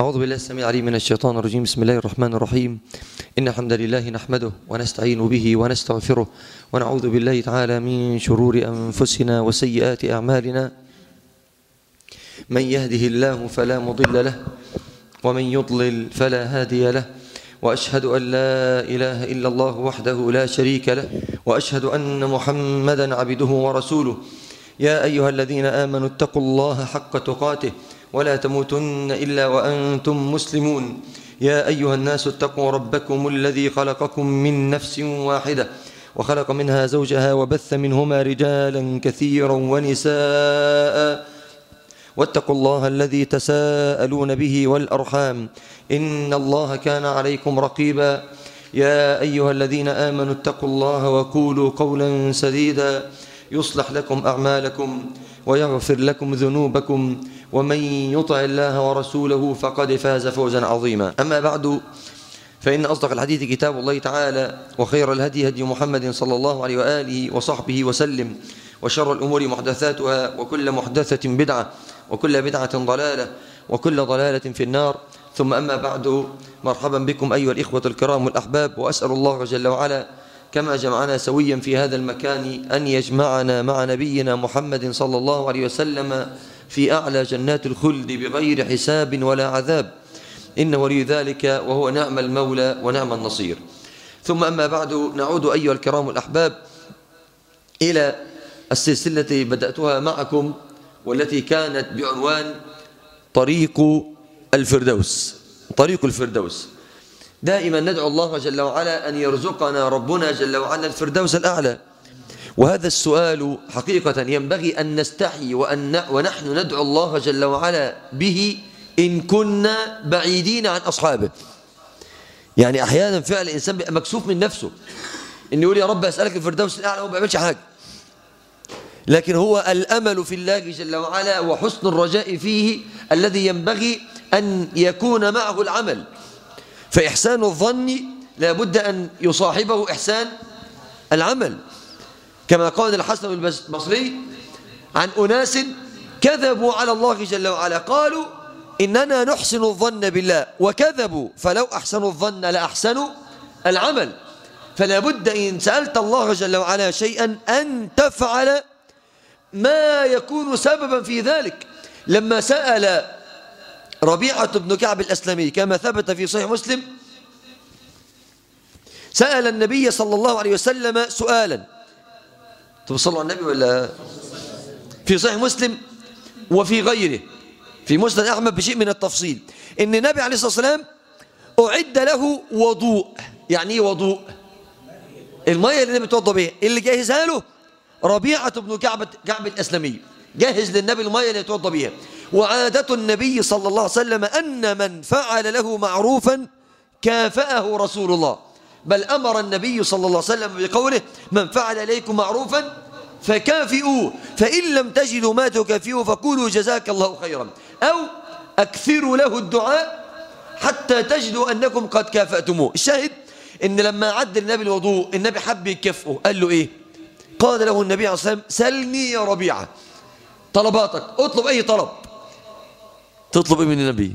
أعوذ بالله السميع العليم من الشيطان الرجيم بسم الله الرحمن الرحيم إن الحمد لله نحمده ونستعين به ونستغفره ونعوذ بالله تعالى من شرور أنفسنا وسيئات أعمالنا من يهده الله فلا مضل له ومن يضلل فلا هادي له وأشهد أن لا إله إلا الله وحده لا شريك له وأشهد أن محمدا عبده ورسوله يا أيها الذين آمنوا اتقوا الله حق تقاته ولا تموتن إلا وأنتم مسلمون يا أيها الناس اتقوا ربكم الذي خلقكم من نفس واحدة وخلق منها زوجها وبث منهما رجالا كثيرا ونساء واتقوا الله الذي تساءلون به والأرحام إن الله كان عليكم رقيبا يا أيها الذين آمنوا اتقوا الله وقولوا قولا سديدا يصلح لكم أعمالكم ويغفر لكم ذنوبكم ومن يطع الله ورسوله فقد فاز فوزا عظيما أما بعد فإن أصدق الحديث كتاب الله تعالى وخير الهدي هدي محمد صلى الله عليه وآله وصحبه وسلم وشر الأمور محدثاتها وكل محدثة بدعة وكل بدعة ضلالة وكل ضلالة في النار ثم أما بعد مرحبا بكم أيها الإخوة الكرام والأحباب وأسأل الله جل وعلا كما جمعنا سويا في هذا المكان أن يجمعنا مع نبينا محمد صلى الله عليه وسلم في أعلى جنات الخلد بغير حساب ولا عذاب إن ولي ذلك وهو نعم المولى ونعم النصير ثم أما بعد نعود أيها الكرام الأحباب إلى السلسلة التي بدأتها معكم والتي كانت بعنوان طريق الفردوس طريق الفردوس دائما ندعو الله جل وعلا أن يرزقنا ربنا جل وعلا الفردوس الأعلى وهذا السؤال حقيقة ينبغي أن نستحي وأن ونحن ندعو الله جل وعلا به إن كنا بعيدين عن أصحابه يعني أحيانا فعل الإنسان بيبقى مكسوف من نفسه إن يقول يا رب أسألك الفردوس الأعلى وما بيعملش حاجة لكن هو الأمل في الله جل وعلا وحسن الرجاء فيه الذي ينبغي أن يكون معه العمل فإحسان الظن لابد أن يصاحبه إحسان العمل كما قال الحسن البصري عن أناس كذبوا على الله جل وعلا قالوا إننا نحسن الظن بالله وكذبوا فلو أحسنوا الظن لأحسنوا العمل فلا بد إن سألت الله جل وعلا شيئا أن تفعل ما يكون سببا في ذلك لما سأل ربيعة بن كعب الأسلمي كما ثبت في صحيح مسلم سأل النبي صلى الله عليه وسلم سؤالا توصلوا على النبي ولا في صحيح مسلم وفي غيره في مسند أحمد بشيء من التفصيل إن النبي عليه الصلاة والسلام أعد له وضوء يعني إيه وضوء المية اللي النبي توضى بها اللي جهزها له ربيعة بن كعب كعب الأسلمي جهز للنبي المية اللي يتوضى بها وعادة النبي صلى الله عليه وسلم أن من فعل له معروفا كافأه رسول الله بل أمر النبي صلى الله عليه وسلم بقوله من فعل إليكم معروفا فكافئوه فإن لم تجدوا ما تكافئوه فقولوا جزاك الله خيرا أو أكثروا له الدعاء حتى تجدوا أنكم قد كافأتموه الشاهد إن لما عد النبي الوضوء النبي حب يكفئه قال له إيه قال له النبي عليه الصلاة والسلام سلني يا ربيعة طلباتك اطلب أي طلب تطلب إيه من النبي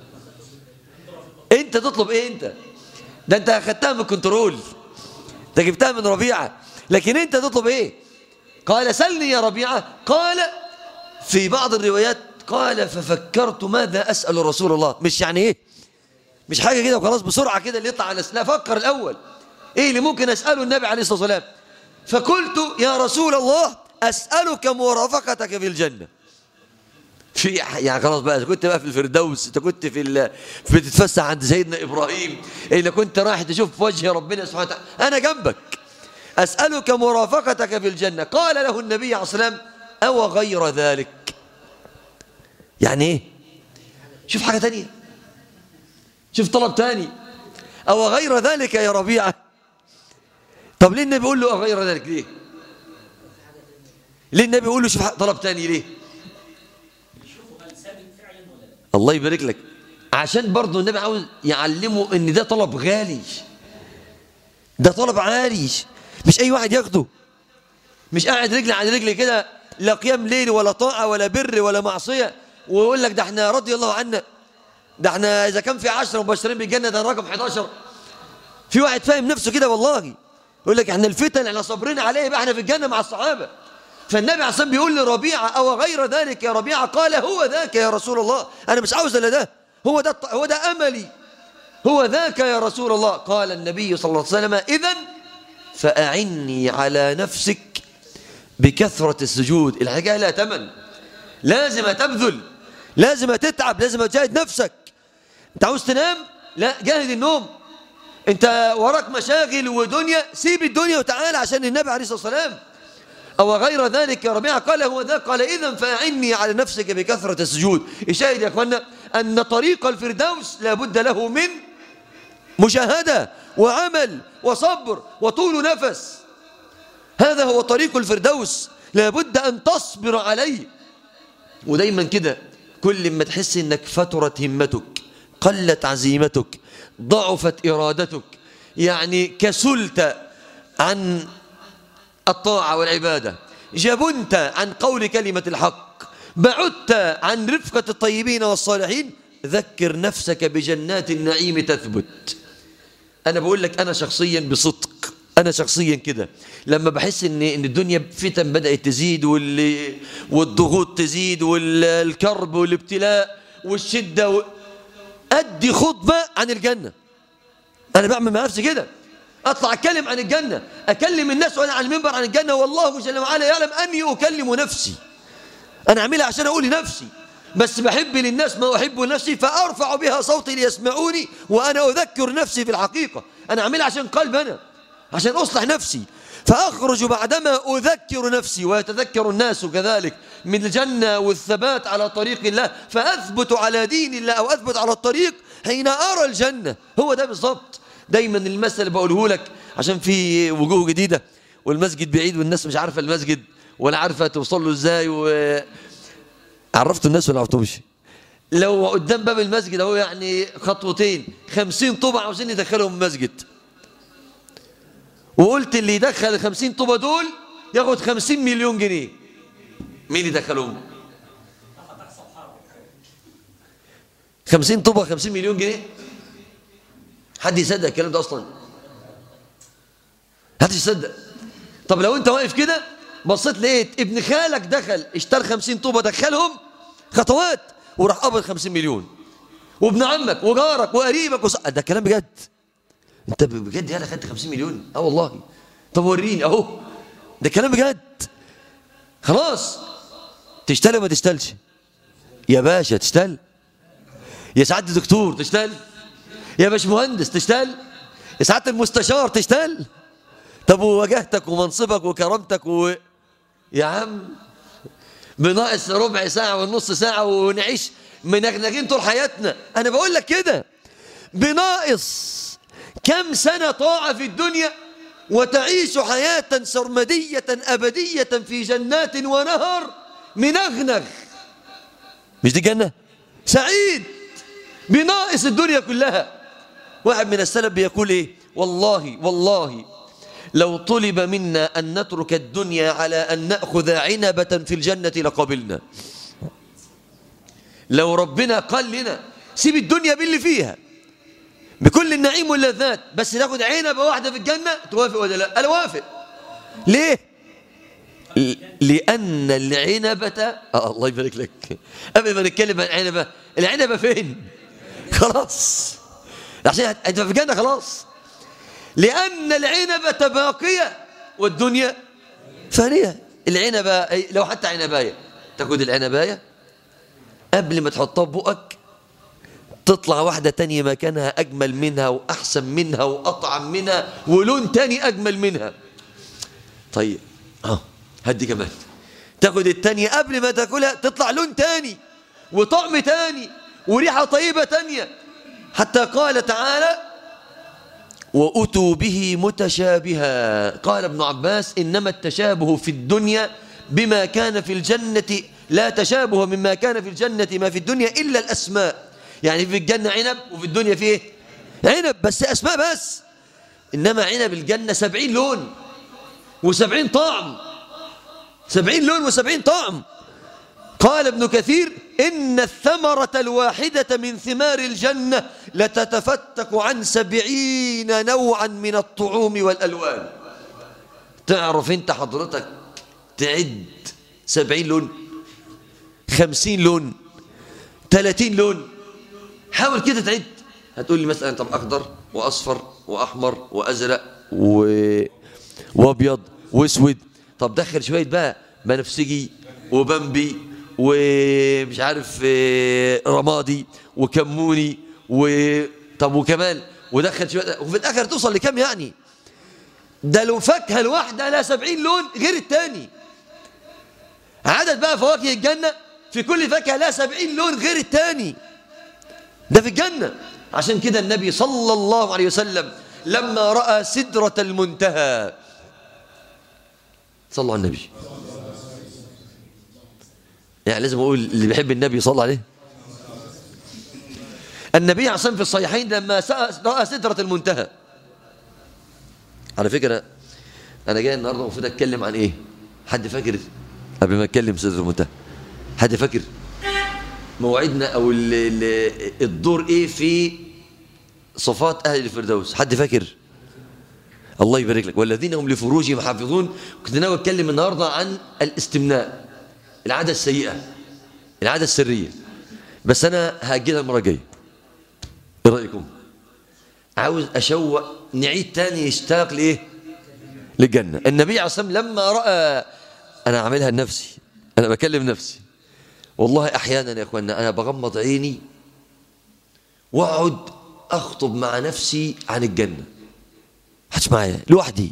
أنت تطلب إيه أنت ده أنت أخذتها من كنترول أنت جبتها من ربيعة لكن أنت تطلب إيه قال سلني يا ربيعة قال في بعض الروايات قال ففكرت ماذا أسأل رسول الله مش يعني إيه مش حاجة كده وخلاص بسرعة كده اللي يطلع على لا فكر الأول إيه اللي ممكن أسأله النبي عليه الصلاة والسلام فقلت يا رسول الله أسألك مرافقتك في الجنة في يعني خلاص بقى كنت بقى في الفردوس انت كنت في ال... بتتفسح عند سيدنا ابراهيم اذا كنت رايح تشوف وجه ربنا سبحانه وتعالى انا جنبك اسالك مرافقتك في الجنه قال له النبي عليه الصلاه والسلام او غير ذلك يعني ايه شوف حاجه ثانيه شوف طلب ثاني او غير ذلك يا ربيعه طب ليه النبي يقول له او غير ذلك ليه ليه النبي يقول له شوف طلب ثاني ليه الله يبارك لك عشان برضه النبي عاوز يعلمه ان ده طلب غالي ده طلب عالي مش اي واحد ياخده مش قاعد رجل على رجل كده لا قيام ليل ولا طاعه ولا بر ولا معصيه ويقول لك ده احنا رضي الله عنا ده احنا إذا كان في عشرة مبشرين بالجنة ده رقم 11 في واحد فاهم نفسه كده والله يقول لك احنا الفتن احنا صابرين عليه يبقى احنا في الجنة مع الصحابة فالنبي عليه الصلاة بيقول لربيعة أو غير ذلك يا ربيعة قال هو ذاك يا رسول الله أنا مش عاوز إلا ده هو ده هو ده أملي هو ذاك يا رسول الله قال النبي صلى الله عليه وسلم إذا فأعني على نفسك بكثرة السجود الحاجة لا تمن لازم تبذل لازم تتعب لازم تجاهد نفسك انت عاوز تنام لا جاهد النوم انت وراك مشاغل ودنيا سيب الدنيا وتعالى عشان النبي عليه الصلاة والسلام أو غير ذلك يا ربيعة قال هو ذاك قال إذا فأعني على نفسك بكثرة السجود الشاهد يا أخوانا أن طريق الفردوس لابد له من مشاهدة وعمل وصبر وطول نفس هذا هو طريق الفردوس لابد أن تصبر عليه ودايما كده كل ما تحس انك فترت همتك قلت عزيمتك ضعفت ارادتك يعني كسلت عن الطاعه والعباده جبنت عن قول كلمه الحق بعدت عن رفقه الطيبين والصالحين ذكر نفسك بجنات النعيم تثبت انا بقول لك انا شخصيا بصدق انا شخصيا كده لما بحس ان ان الدنيا فتن بدات تزيد وال والضغوط تزيد والكرب والابتلاء والشده و... ادي خطبه عن الجنه انا بعمل مع نفسي كده اطلع اتكلم عن الجنه اكلم الناس وانا على المنبر عن الجنه والله جل وعلا يعلم اني اكلم نفسي انا اعملها عشان اقول لنفسي بس بحب للناس ما احب لنفسي فارفع بها صوتي ليسمعوني وانا اذكر نفسي في الحقيقه انا اعملها عشان قلب انا عشان أصلح نفسي فأخرج بعدما أذكر نفسي ويتذكر الناس كذلك من الجنة والثبات على طريق الله فأثبت على دين الله أو أثبت على الطريق حين أرى الجنة هو ده بالضبط دايما المثل اللي بقوله لك عشان في وجوه جديدة والمسجد بعيد والناس مش عارفة المسجد ولا عارفة توصل له ازاي و... عرفت الناس ولا عرفتهمش لو قدام باب المسجد اهو يعني خطوتين خمسين طوبة عاوزين يدخلهم المسجد وقلت اللي يدخل الخمسين طوبة دول ياخد خمسين مليون جنيه مين يدخلهم خمسين طوبة خمسين مليون جنيه حد يصدق الكلام ده أصلا حد يصدق طب لو انت واقف كده بصيت لقيت ابن خالك دخل اشترى خمسين طوبة دخلهم خطوات وراح قبض خمسين مليون وابن عمك وجارك وقريبك وص... ده كلام بجد انت بجد يالا خدت 50 مليون اه والله طب وريني اهو ده كلام بجد خلاص تشتغل ولا ما تشتغلش يا باشا تشتغل يا سعاده الدكتور تشتغل يا باشمهندس تشتغل يا سعاده المستشار تشتغل طب وواجهتك ومنصبك وكرامتك و... يا عم بناقص ربع ساعة ونص ساعة ونعيش منغنغين طول حياتنا أنا بقول لك كده بناقص كم سنة طاعة في الدنيا وتعيش حياة سرمدية أبدية في جنات ونهر منغنغ مش دي جنة سعيد بناقص الدنيا كلها واحد من السلف بيقول ايه والله والله لو طلب منا أن نترك الدنيا على أن نأخذ عنبة في الجنة لقبلنا لو ربنا قال لنا سيب الدنيا باللي فيها بكل النعيم واللذات بس ناخد عنبة واحدة في الجنة توافق ولا لا أنا وافق ليه لأن العنبة آه الله يبارك لك قبل ما نتكلم عن العنبة العنبة فين خلاص عشان انت في الجنة خلاص لأن العنبة باقية والدنيا فانية العنبة لو حتى عنباية تاخد العنباية قبل ما تحطها في بقك تطلع واحدة تانية مكانها أجمل منها وأحسن منها وأطعم منها ولون تاني أجمل منها طيب اه هدي كمان تاخد التانية قبل ما تاكلها تطلع لون تاني وطعم تاني وريحة طيبة تانية حتى قال تعالى وأتوا به متشابها قال ابن عباس إنما التشابه في الدنيا بما كان في الجنة لا تشابه مما كان في الجنة ما في الدنيا إلا الأسماء يعني في الجنة عنب وفي الدنيا في ايه عنب بس أسماء بس إنما عنب الجنة سبعين لون وسبعين طعم سبعين لون وسبعين طعم قال ابن كثير إن الثمرة الواحدة من ثمار الجنة لتتفتك عن سبعين نوعا من الطعوم والألوان تعرف انت حضرتك تعد سبعين لون خمسين لون ثلاثين لون حاول كده تعد هتقول لي مثلا طب أخضر وأصفر وأحمر وأزرق و... وأبيض وأسود طب دخل شوية بقى بنفسجي وبمبي ومش عارف آه، رمادي وكموني و طب وكمان ودخل شوية وفي الآخر توصل لكم يعني ده لو فاكهة الواحدة لها سبعين لون غير التاني عدد بقى فواكه الجنة في كل فاكهة لها سبعين لون غير التاني ده في الجنة عشان كده النبي صلى الله عليه وسلم لما رأى سدرة المنتهى صلوا على النبي يعني لازم أقول اللي بيحب النبي صلى عليه النبي عليه الصلاة في الصحيحين لما سأ- رأى سدرة المنتهى على فكرة أنا جاي النهاردة المفروض أتكلم عن إيه حد فاكر قبل ما أتكلم سدرة المنتهى حد فاكر موعدنا أو ال- ال- الدور إيه في صفات أهل الفردوس حد فاكر الله يبارك لك والذين هم لفروجهم حافظون كنت ناوي أتكلم النهاردة عن الاستمناء العادة السيئة العادة السرية بس أنا هأجلها المرة الجاية إيه رأيكم عاوز أشوق نعيد تاني يشتاق لإيه للجنة النبي عليه الصلاة والسلام لما رأى أنا عاملها لنفسي أنا بكلم نفسي والله أحيانا يا أخوانا أنا بغمض عيني وأقعد أخطب مع نفسي عن الجنة حدش معايا لوحدي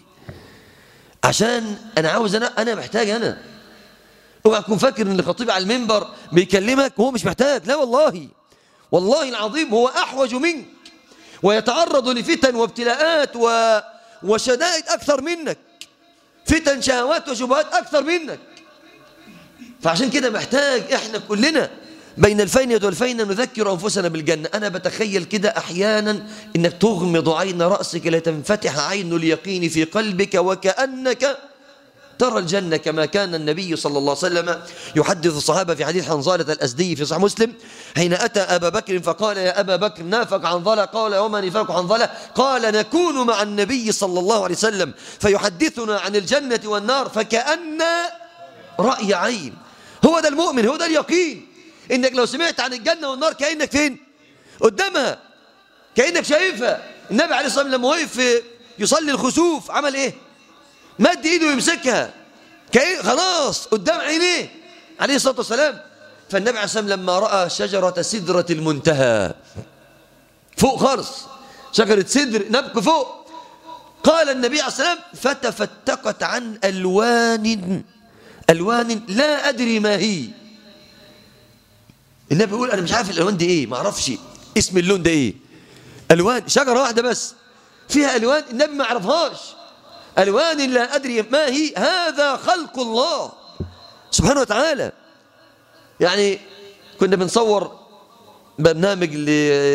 عشان أنا عاوز أنا أنا محتاج أنا اوعى تكون فاكر ان الخطيب على المنبر بيكلمك وهو مش محتاج لا والله والله العظيم هو احوج منك ويتعرض لفتن وابتلاءات و... وشدائد اكثر منك فتن شهوات وشبهات اكثر منك فعشان كده محتاج احنا كلنا بين الفينة والفينة نذكر أنفسنا بالجنة أنا بتخيل كده أحيانا إنك تغمض عين رأسك لتنفتح عين اليقين في قلبك وكأنك ترى الجنة كما كان النبي صلى الله عليه وسلم يحدث الصحابة في حديث حنظلة الأسدي في صحيح مسلم حين أتى أبا بكر فقال يا أبا بكر نافق حنظلة قال وما نفاق حنظلة قال نكون مع النبي صلى الله عليه وسلم فيحدثنا عن الجنة والنار فكأن رأي عين هو ده المؤمن هو ده اليقين إنك لو سمعت عن الجنة والنار كأنك فين قدامها كأنك شايفها النبي عليه الصلاة والسلام لما وقف يصلي الخسوف عمل إيه مد ايده يمسكها كأن خلاص قدام عينيه عليه الصلاة والسلام فالنبي عليه الصلاة والسلام لما رأى شجرة سدرة المنتهى فوق خالص شجرة سدر نبك فوق قال النبي عليه الصلاة والسلام فتفتقت عن ألوان ألوان لا أدري ما هي النبي يقول أنا مش عارف الألوان دي إيه ما أعرفش اسم اللون ده إيه ألوان شجرة واحدة بس فيها ألوان النبي ما عرفهاش ألوان لا أدري ما هي هذا خلق الله سبحانه وتعالى يعني كنا بنصور برنامج ل...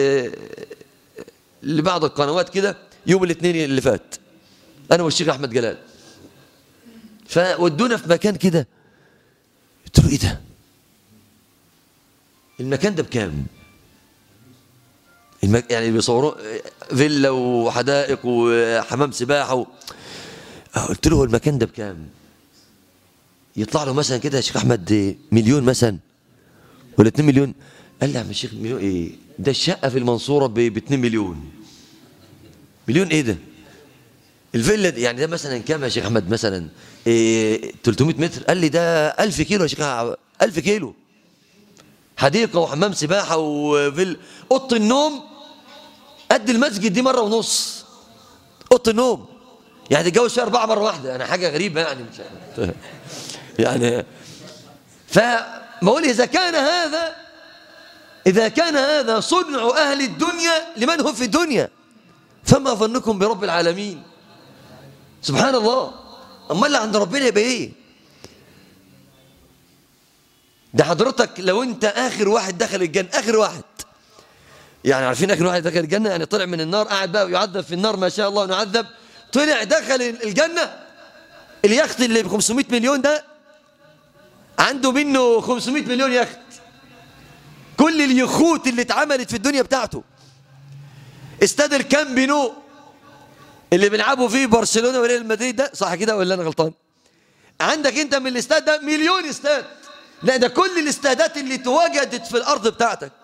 لبعض القنوات كده يوم الاثنين اللي فات أنا والشيخ أحمد جلال فودونا في مكان كده قلت له إيه ده المكان ده بكام المك... يعني بيصوروا فيلا وحدائق وحمام سباحة و... قلت له هو المكان ده بكام يطلع له مثلا كده يا شيخ احمد مليون مثلا ولا 2 مليون قال لي يا عم الشيخ مليون ايه ده الشقه في المنصوره ب 2 مليون مليون ايه ده الفيلا دي يعني ده مثلا كام يا شيخ احمد مثلا إيه 300 متر قال لي ده 1000 كيلو يا شيخ 1000 كيلو حديقه وحمام سباحه وفيلا اوضه النوم قد المسجد دي مره ونص اوضه النوم يعني تتجوز فيها أربعة مرة واحدة يعني حاجة غريبة يعني مش يعني فبقول إذا كان هذا إذا كان هذا صنع أهل الدنيا لمن هم في الدنيا فما ظنكم برب العالمين سبحان الله أما اللي عند ربنا يبقى إيه ده حضرتك لو أنت آخر واحد دخل الجنة آخر واحد يعني عارفين آخر واحد دخل الجنة يعني طلع من النار قاعد بقى يعذب في النار ما شاء الله نعذب طلع دخل الجنة اليخت اللي ب 500 مليون ده عنده منه 500 مليون يخت كل اليخوت اللي اتعملت في الدنيا بتاعته استاد الكامب نو اللي بيلعبوا فيه برشلونه وريال مدريد ده صح كده ولا انا غلطان عندك انت من الاستاد ده مليون استاد لا ده كل الاستادات اللي تواجدت في الارض بتاعتك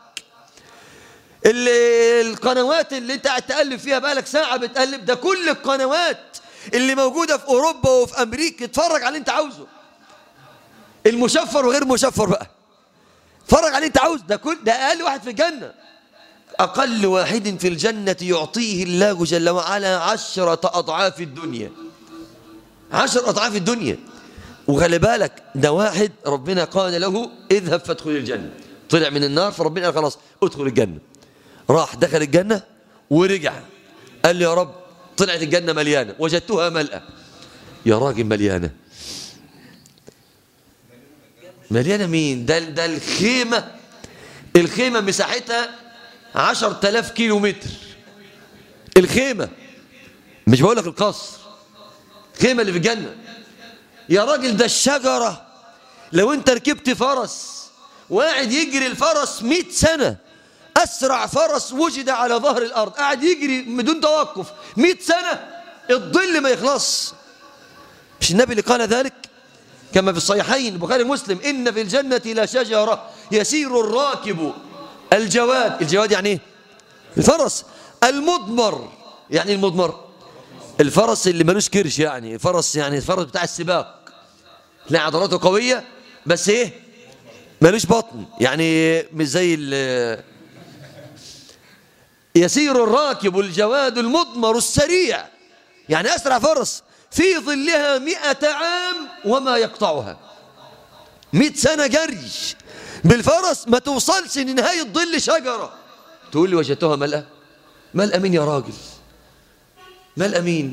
اللي القنوات اللي انت قاعد تقلب فيها بقالك ساعه بتقلب ده كل القنوات اللي موجوده في اوروبا وفي امريكا اتفرج على اللي انت عاوزه المشفر وغير مشفر بقى اتفرج على اللي انت عاوزه ده كل ده اقل واحد في الجنه أقل واحد في الجنة يعطيه الله جل وعلا عشرة أضعاف الدنيا عشر أضعاف الدنيا وخلي بالك ده واحد ربنا قال له اذهب فادخل الجنة طلع من النار فربنا قال خلاص ادخل الجنة راح دخل الجنة ورجع قال لي يا رب طلعت الجنة مليانة وجدتها ملأة يا راجل مليانة مليانة مين ده, ده الخيمة الخيمة مساحتها عشر تلاف كيلو متر الخيمة مش بقول لك القصر الخيمة اللي في الجنة يا راجل ده الشجرة لو انت ركبت فرس وقاعد يجري الفرس مئة سنة أسرع فرس وجد على ظهر الأرض قاعد يجري بدون توقف مئة سنة الظل ما يخلص مش النبي اللي قال ذلك كما في الصحيحين البخاري مسلم إن في الجنة لا شجرة يسير الراكب الجواد الجواد يعني ايه الفرس المضمر يعني المضمر الفرس اللي ملوش كرش يعني الفرس يعني الفرس بتاع السباق لا عضلاته قوية بس ايه ملوش بطن يعني مش زي يسير الراكب الجواد المضمر السريع يعني أسرع فرس في ظلها مئة عام وما يقطعها مئة سنة جري بالفرس ما توصلش لنهاية ظل شجرة تقول لي وجدتها ملأ ملأ مين يا راجل ملأ مين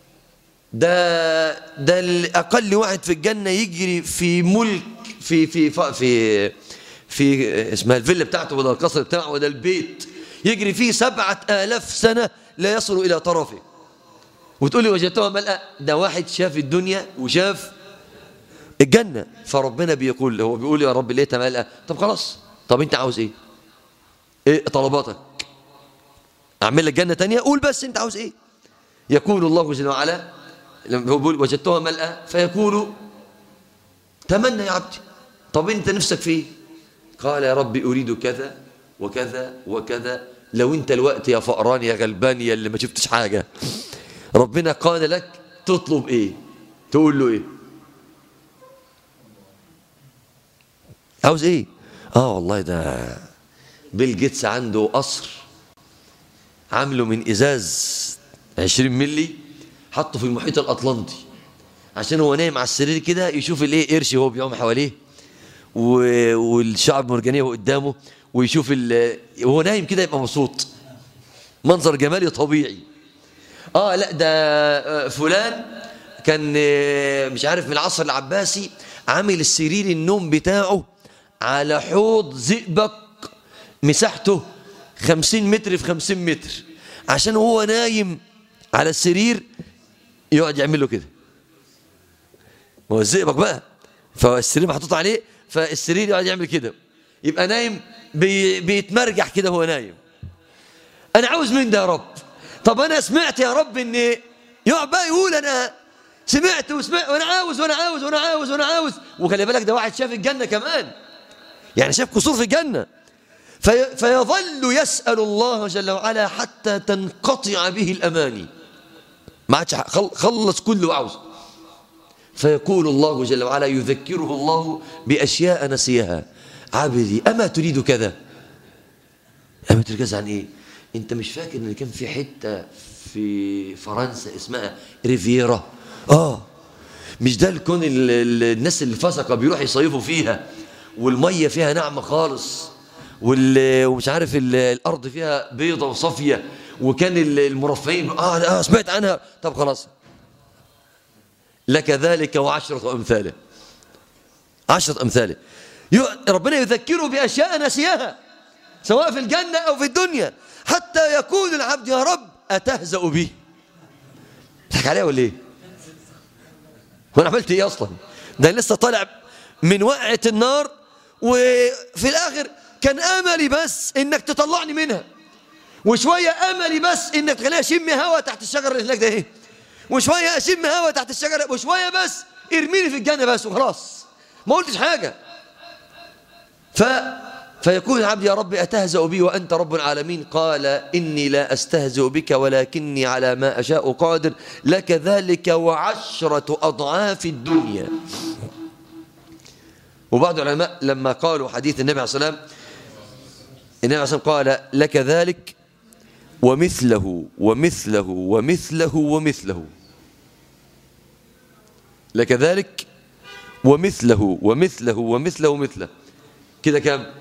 ده ده الأقل واحد في الجنة يجري في ملك في في في في اسمها الفيلا بتاعته ولا القصر بتاعه ولا البيت يجري فيه سبعة آلاف سنة لا يصل إلى طرفه وتقول لي وجدتها ملأ ده واحد شاف الدنيا وشاف الجنة فربنا بيقول هو بيقول يا رب ليه ملأ طب خلاص طب انت عاوز ايه ايه طلباتك اعمل لك جنة تانية قول بس انت عاوز ايه يقول الله جل وعلا لما هو بيقول وجدتها ملأ فيقول تمنى يا عبدي طب انت نفسك في ايه قال يا رب اريد كذا وكذا وكذا لو انت الوقت يا فقران يا غلبان يا اللي ما شفتش حاجة ربنا قال لك تطلب ايه تقول له ايه عاوز ايه اه والله ده بيل جيتس عنده قصر عامله من ازاز 20 ملي حطه في المحيط الاطلنطي عشان هو نايم على السرير كده يشوف الايه قرش وهو بيعوم حواليه والشعب مرجانيه قدامه ويشوف وهو نايم كده يبقى مبسوط منظر جمالي طبيعي اه لا ده فلان كان مش عارف من العصر العباسي عامل السرير النوم بتاعه على حوض زئبق مساحته خمسين متر في خمسين متر عشان هو نايم على السرير يقعد يعمل له كده هو الزئبق بقى فالسرير محطوط عليه فالسرير يقعد يعمل كده يبقى نايم بي بيتمرجح كده وهو نايم انا عاوز من ده يا رب طب انا سمعت يا رب ان يقعد بقى يقول انا سمعت وسمعت وانا عاوز وانا عاوز وانا عاوز وانا عاوز وخلي بالك ده واحد شاف الجنه كمان يعني شاف قصور في الجنه في فيظل يسال الله جل وعلا حتى تنقطع به الاماني ما عادش خلص كل اللي عاوزه فيقول الله جل وعلا يذكره الله باشياء نسيها عبدي اما تريد كذا اما تريد كذا عن ايه انت مش فاكر ان كان في حته في فرنسا اسمها ريفيرا اه مش ده الكون الناس اللي فسقه بيروح يصيفوا فيها والميه فيها ناعمه خالص ومش عارف الارض فيها بيضه وصافيه وكان المرفهين اه اه سمعت عنها طب خلاص لك ذلك وعشرة أمثاله عشرة أمثاله ربنا يذكره بأشياء نسيها سواء في الجنة أو في الدنيا حتى يقول العبد يا رب أتهزأ بي تضحك عليها ولا ايه وانا عملت ايه اصلا ده لسه طالع من وقعة النار وفي الاخر كان املي بس انك تطلعني منها وشويه املي بس انك تخليها اشم هوا تحت الشجره اللي هناك ده ايه وشويه اشم هوا تحت الشجره وشويه بس ارميني في الجنه بس وخلاص ما قلتش حاجه ف فيقول العبد يا رب أتهزأ بي وأنت رب العالمين قال إني لا أستهزئ بك ولكني على ما أشاء قادر لك ذلك وعشرة أضعاف الدنيا وبعض العلماء لما قالوا حديث النبي عليه الصلاة والسلام النبي عليه الصلاة والسلام قال لك ذلك ومثله ومثله ومثله ومثله لك ذلك ومثله ومثله ومثله ومثله كده كام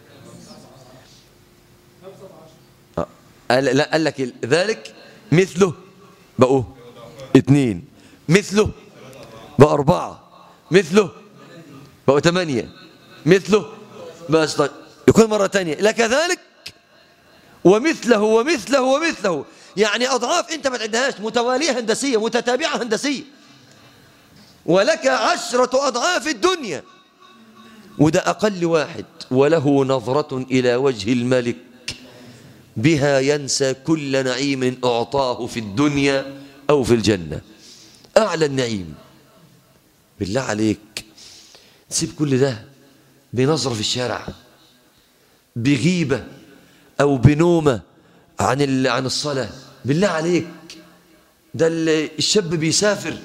قال لا قال لك ذلك مثله بقوا اثنين مثله بقى أربعة مثله بقوا ثمانية مثله بقى طيب يكون مرة ثانية لك ذلك ومثله ومثله ومثله يعني أضعاف أنت ما تعدهاش متوالية هندسية متتابعة هندسية ولك عشرة أضعاف الدنيا وده أقل واحد وله نظرة إلى وجه الملك بها ينسى كل نعيم أعطاه في الدنيا أو في الجنة أعلى النعيم بالله عليك تسيب كل ده بنظرة في الشارع بغيبة أو بنومة عن عن الصلاة بالله عليك ده الشاب بيسافر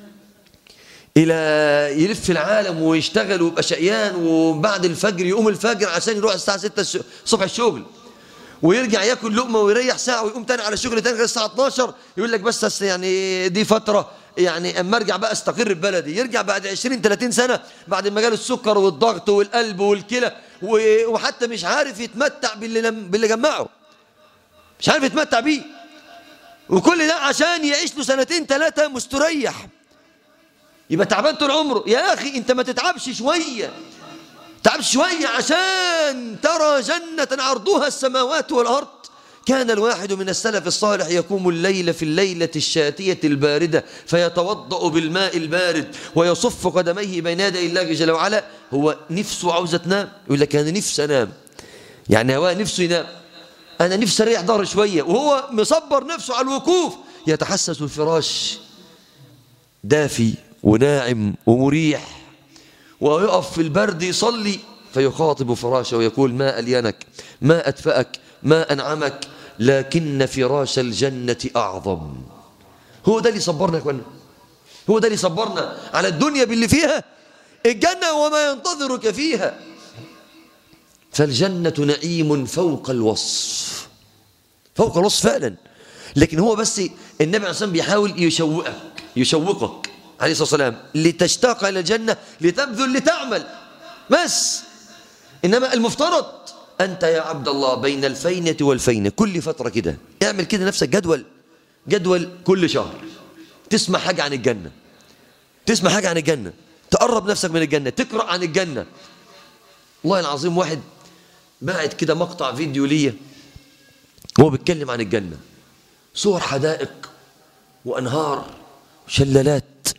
إلى يلف العالم ويشتغل ويبقى شقيان وبعد الفجر يقوم الفجر عشان يروح الساعة 6 الصبح الشغل ويرجع ياكل لقمه ويريح ساعه ويقوم تاني على شغل تاني غير الساعه 12 يقول لك بس يعني دي فتره يعني اما ارجع بقى استقر ببلدي يرجع بعد 20 30 سنه بعد ما جاله السكر والضغط والقلب والكلى وحتى مش عارف يتمتع باللي باللي جمعه مش عارف يتمتع بيه وكل ده عشان يعيش له سنتين ثلاثه مستريح يبقى تعبان طول عمره يا اخي انت ما تتعبش شويه تعب شوية عشان ترى جنة عرضها السماوات والأرض كان الواحد من السلف الصالح يقوم الليل في الليلة الشاتية الباردة فيتوضأ بالماء البارد ويصف قدميه بين يدي الله جل وعلا هو نفسه عاوزة تنام يقول لك أنا نفسي أنام يعني هو نفسه ينام أنا نفسي أريح ظهري شوية وهو مصبر نفسه على الوقوف يتحسس الفراش دافي وناعم ومريح ويقف في البرد يصلي فيخاطب فراشه ويقول ما ألينك ما أدفأك ما أنعمك لكن فراش الجنة أعظم هو ده اللي صبرنا يا اخوانا هو ده اللي صبرنا على الدنيا باللي فيها الجنة وما ينتظرك فيها فالجنة نعيم فوق الوصف فوق الوصف فعلا لكن هو بس النبي عليه الصلاة بيحاول يشوقك يشوقك عليه الصلاة والسلام لتشتاق إلى الجنة لتبذل لتعمل بس إنما المفترض أنت يا عبد الله بين الفينة والفينة كل فترة كده اعمل كده نفسك جدول جدول كل شهر تسمع حاجة عن الجنة تسمع حاجة عن الجنة تقرب نفسك من الجنة تقرأ عن الجنة والله العظيم واحد باعت كده مقطع فيديو ليا وهو بيتكلم عن الجنة صور حدائق وأنهار وشلالات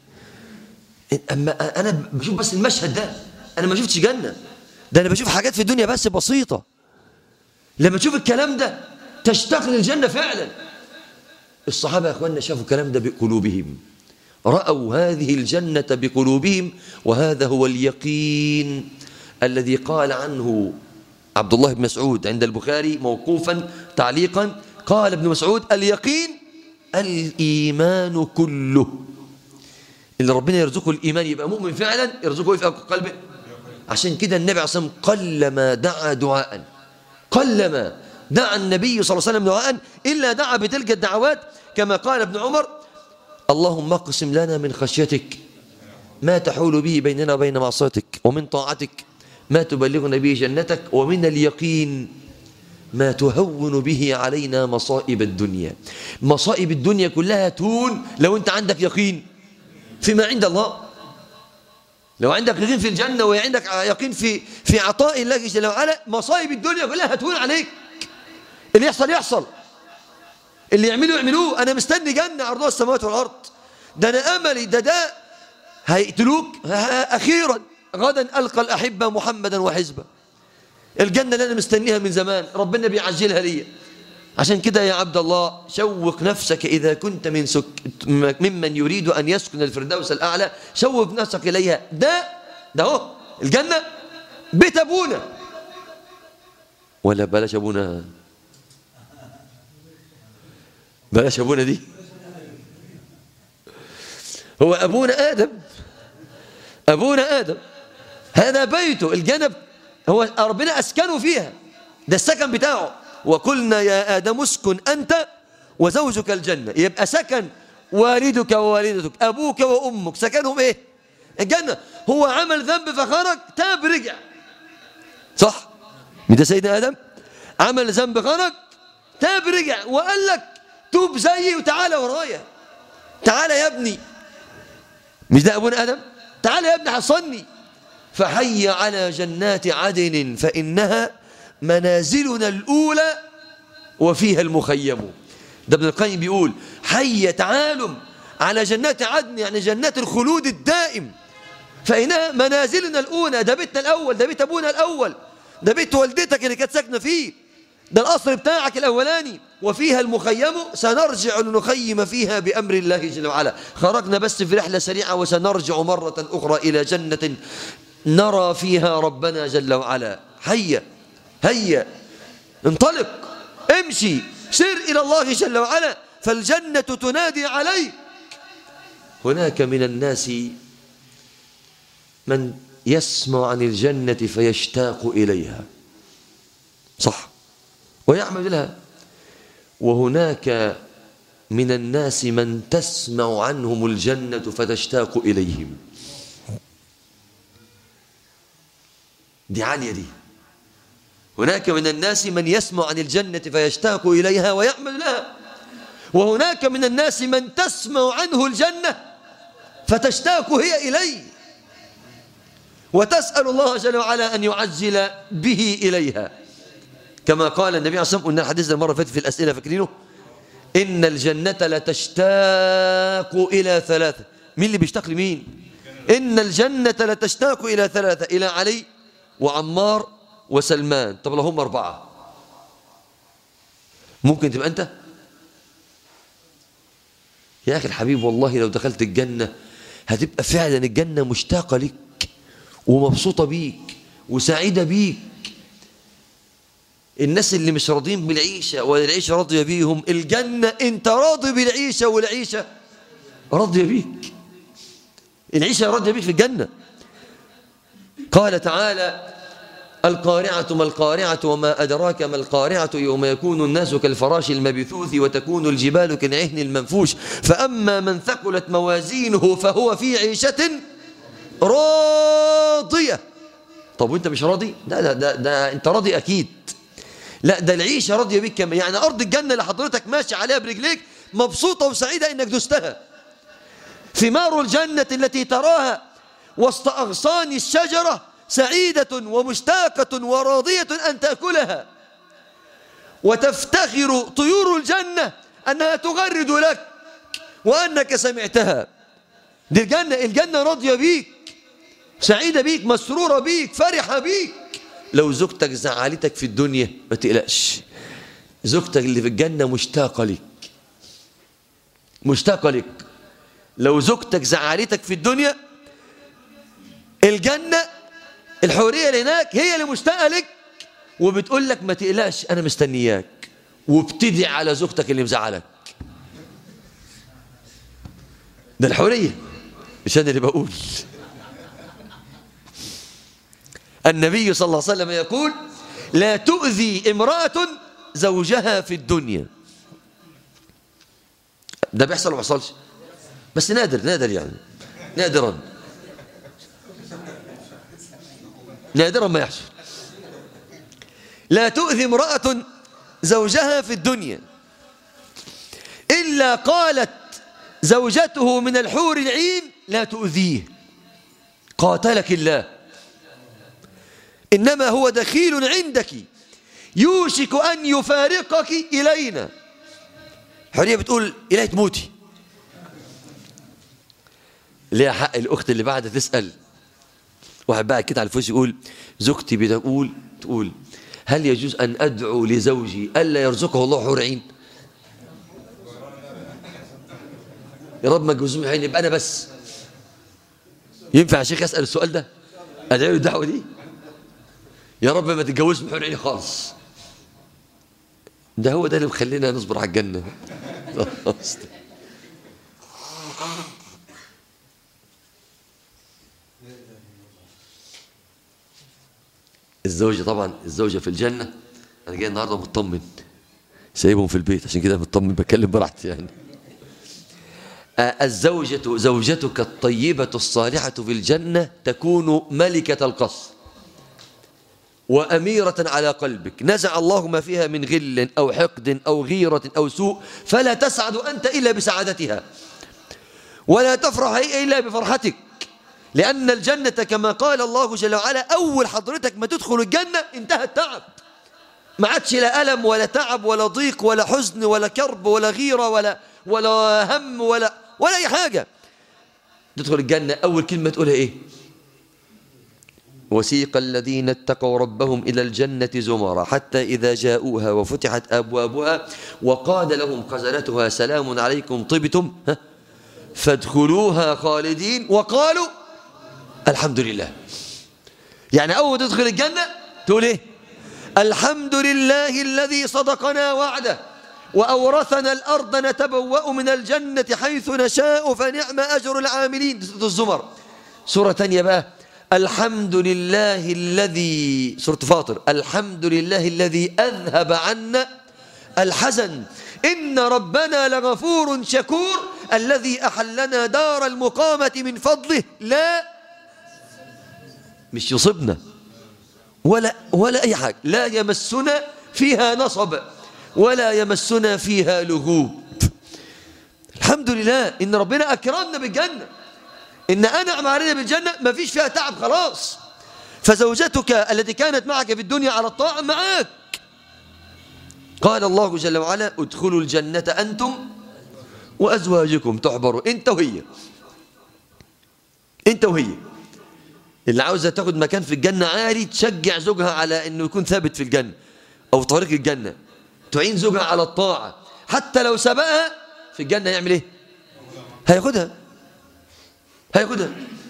أما أنا بشوف بس المشهد ده أنا ما شفتش جنة ده أنا بشوف حاجات في الدنيا بس بسيطة لما تشوف الكلام ده تشتاق للجنة فعلا الصحابة يا أخواننا شافوا الكلام ده بقلوبهم رأوا هذه الجنة بقلوبهم وهذا هو اليقين الذي قال عنه عبد الله بن مسعود عند البخاري موقوفا تعليقا قال ابن مسعود اليقين الإيمان كله اللي ربنا يرزقه الإيمان يبقى مؤمن فعلا يرزقه إيه في قلبه عشان كده النبي عليه الصلاة والسلام قلما دعا دعاء قلما دعا النبي صلى الله عليه وسلم دعاء إلا دعا بتلك الدعوات كما قال ابن عمر اللهم اقسم لنا من خشيتك ما تحول به بيننا وبين معصيتك ومن طاعتك ما تبلغنا به جنتك ومن اليقين ما تهون به علينا مصائب الدنيا مصائب الدنيا كلها تهون لو انت عندك يقين فيما عند الله لو عندك يقين في الجنة وعندك يقين في في عطاء الله جل وعلا مصائب الدنيا كلها هتهون عليك اللي يحصل يحصل اللي يعملوا يعملوه انا مستني جنة عرضها السماوات والارض ده انا املي ده ده هيقتلوك اخيرا غدا القى الاحبه محمدا وحزبه الجنة اللي أنا مستنيها من زمان ربنا بيعجلها لي عشان كده يا عبد الله شوق نفسك إذا كنت من سك... ممن يريد أن يسكن الفردوس الأعلى شوق نفسك إليها ده ده هو الجنة بيت أبونا ولا بلاش أبونا بلاش أبونا دي هو أبونا آدم أبونا آدم هذا بيته الجنة هو ربنا أسكنه فيها ده السكن بتاعه وقلنا يا آدم اسكن أنت وزوجك الجنة يبقى سكن والدك ووالدتك أبوك وأمك سكنهم إيه الجنة هو عمل ذنب فخرج تاب رجع صح ده سيدنا آدم عمل ذنب خرج تاب رجع وقال لك توب زيي وتعالى ورايا تعالى يا ابني مش ده أبونا آدم تعالى يا ابني حصني فحي على جنات عدن فإنها منازلنا الأولى وفيها المخيم ده ابن القيم بيقول حي تعالم على جنات عدن يعني جنات الخلود الدائم فإنها منازلنا الأولى ده بيتنا الأول ده بيت أبونا الأول ده بيت والدتك اللي كانت ساكنة فيه ده القصر بتاعك الأولاني وفيها المخيم سنرجع لنخيم فيها بأمر الله جل وعلا خرجنا بس في رحلة سريعة وسنرجع مرة أخرى إلى جنة نرى فيها ربنا جل وعلا هيا هيا انطلق امشي سر إلى الله جل وعلا فالجنة تنادي عليك هناك من الناس من يسمع عن الجنة فيشتاق إليها صح ويعمل لها وهناك من الناس من تسمع عنهم الجنة فتشتاق إليهم دي عالية دي هناك من الناس من يسمع عن الجنة فيشتاق إليها ويعمل لها وهناك من الناس من تسمع عنه الجنة فتشتاق هي إليه وتسأل الله جل وعلا أن يعجل به إليها كما قال النبي عليه الصلاة والسلام قلنا الحديث المرة فاتت في الأسئلة فاكرينه إن الجنة لتشتاق إلى ثلاثة مين اللي بيشتاق لمين إن الجنة لتشتاق إلى ثلاثة إلى علي وعمار وسلمان طب لهم أربعة ممكن تبقى أنت يا أخي الحبيب والله لو دخلت الجنة هتبقى فعلا الجنة مشتاقة لك ومبسوطة بيك وسعيدة بيك الناس اللي مش راضين بالعيشة ولا العيشة راضية بيهم الجنة انت راضي بالعيشة والعيشة راضية بيك العيشة راضية بيك في الجنة قال تعالى القارعة ما القارعة وما أدراك ما القارعة يوم يكون الناس كالفراش المبثوث وتكون الجبال كالعهن المنفوش فأما من ثقلت موازينه فهو في عيشة راضية طب وانت مش راضي لا ده, ده, ده انت راضي أكيد لا ده العيشة راضية بيك كمان يعني أرض الجنة اللي حضرتك ماشي عليها برجليك مبسوطة وسعيدة إنك دستها ثمار الجنة التي تراها وسط أغصان الشجرة سعيدة ومشتاقة وراضية أن تأكلها وتفتخر طيور الجنة أنها تغرد لك وأنك سمعتها دي الجنة الجنة راضية بيك سعيدة بيك مسرورة بيك فرحة بيك لو زوجتك زعلتك في الدنيا ما تقلقش زوجتك اللي في الجنة مشتاقة لك مشتاقة لك لو زوجتك زعلتك في الدنيا الجنة الحورية اللي هناك هي اللي مشتاقة لك وبتقول لك ما تقلقش أنا مستنياك وبتدعي على زوجتك اللي مزعلك ده الحورية مش أنا اللي بقول النبي صلى الله عليه وسلم يقول لا تؤذي امرأة زوجها في الدنيا ده بيحصل وما بيحصلش بس نادر نادر يعني نادرا نادرا ما يحصل لا تؤذي امرأة زوجها في الدنيا إلا قالت زوجته من الحور العين لا تؤذيه قاتلك الله إنما هو دخيل عندك يوشك أن يفارقك إلينا حرية بتقول إلهي تموتي ليها حق الأخت اللي بعد تسأل واحد بقى كده على الفوز يقول زوجتي بتقول تقول هل يجوز أن أدعو لزوجي ألا يرزقه الله حور عين يا رب ما تجوزهم عين يبقى أنا بس ينفع يا شيخ أسأل السؤال ده أدعي له الدعوة دي يا رب ما تتجوز من حور عيني خالص ده هو ده اللي مخلينا نصبر على الجنة الزوجة طبعا الزوجة في الجنة أنا جاي النهاردة مطمن سايبهم في البيت عشان كده مطمن بتكلم براحتي يعني الزوجة زوجتك الطيبة الصالحة في الجنة تكون ملكة القصر وأميرة على قلبك نزع الله ما فيها من غل أو حقد أو غيرة أو سوء فلا تسعد أنت إلا بسعادتها ولا تفرح إلا بفرحتك لأن الجنة كما قال الله جل وعلا أول حضرتك ما تدخل الجنة انتهى التعب ما عادش لا ألم ولا تعب ولا ضيق ولا حزن ولا كرب ولا غيرة ولا ولا هم ولا ولا أي حاجة تدخل الجنة أول كلمة تقولها إيه وسيق الذين اتقوا ربهم إلى الجنة زمرا حتى إذا جاءوها وفتحت أبوابها وقال لهم خزنتها سلام عليكم طبتم فادخلوها خالدين وقالوا الحمد لله يعني أول تدخل الجنة تقول إيه الحمد لله الذي صدقنا وعده وأورثنا الأرض نتبوأ من الجنة حيث نشاء فنعم أجر العاملين سورة الزمر سورة تانية بقى الحمد لله الذي سورة فاطر الحمد لله الذي أذهب عنا الحزن إن ربنا لغفور شكور الذي أحلنا دار المقامة من فضله لا مش يصبنا ولا ولا أي حاجة لا يمسنا فيها نصب ولا يمسنا فيها لغوب الحمد لله إن ربنا أكرمنا بالجنة إن أنعم علينا بالجنة ما فيش فيها تعب خلاص فزوجتك التي كانت معك في الدنيا على الطاعة معك قال الله جل وعلا ادخلوا الجنة أنتم وأزواجكم تحبروا أنت وهي أنت وهي اللي عاوزة تاخد مكان في الجنة عالي تشجع زوجها على أنه يكون ثابت في الجنة أو في طريق الجنة تعين زوجها على الطاعة حتى لو سبقها في الجنة يعمل إيه هياخدها هياخدها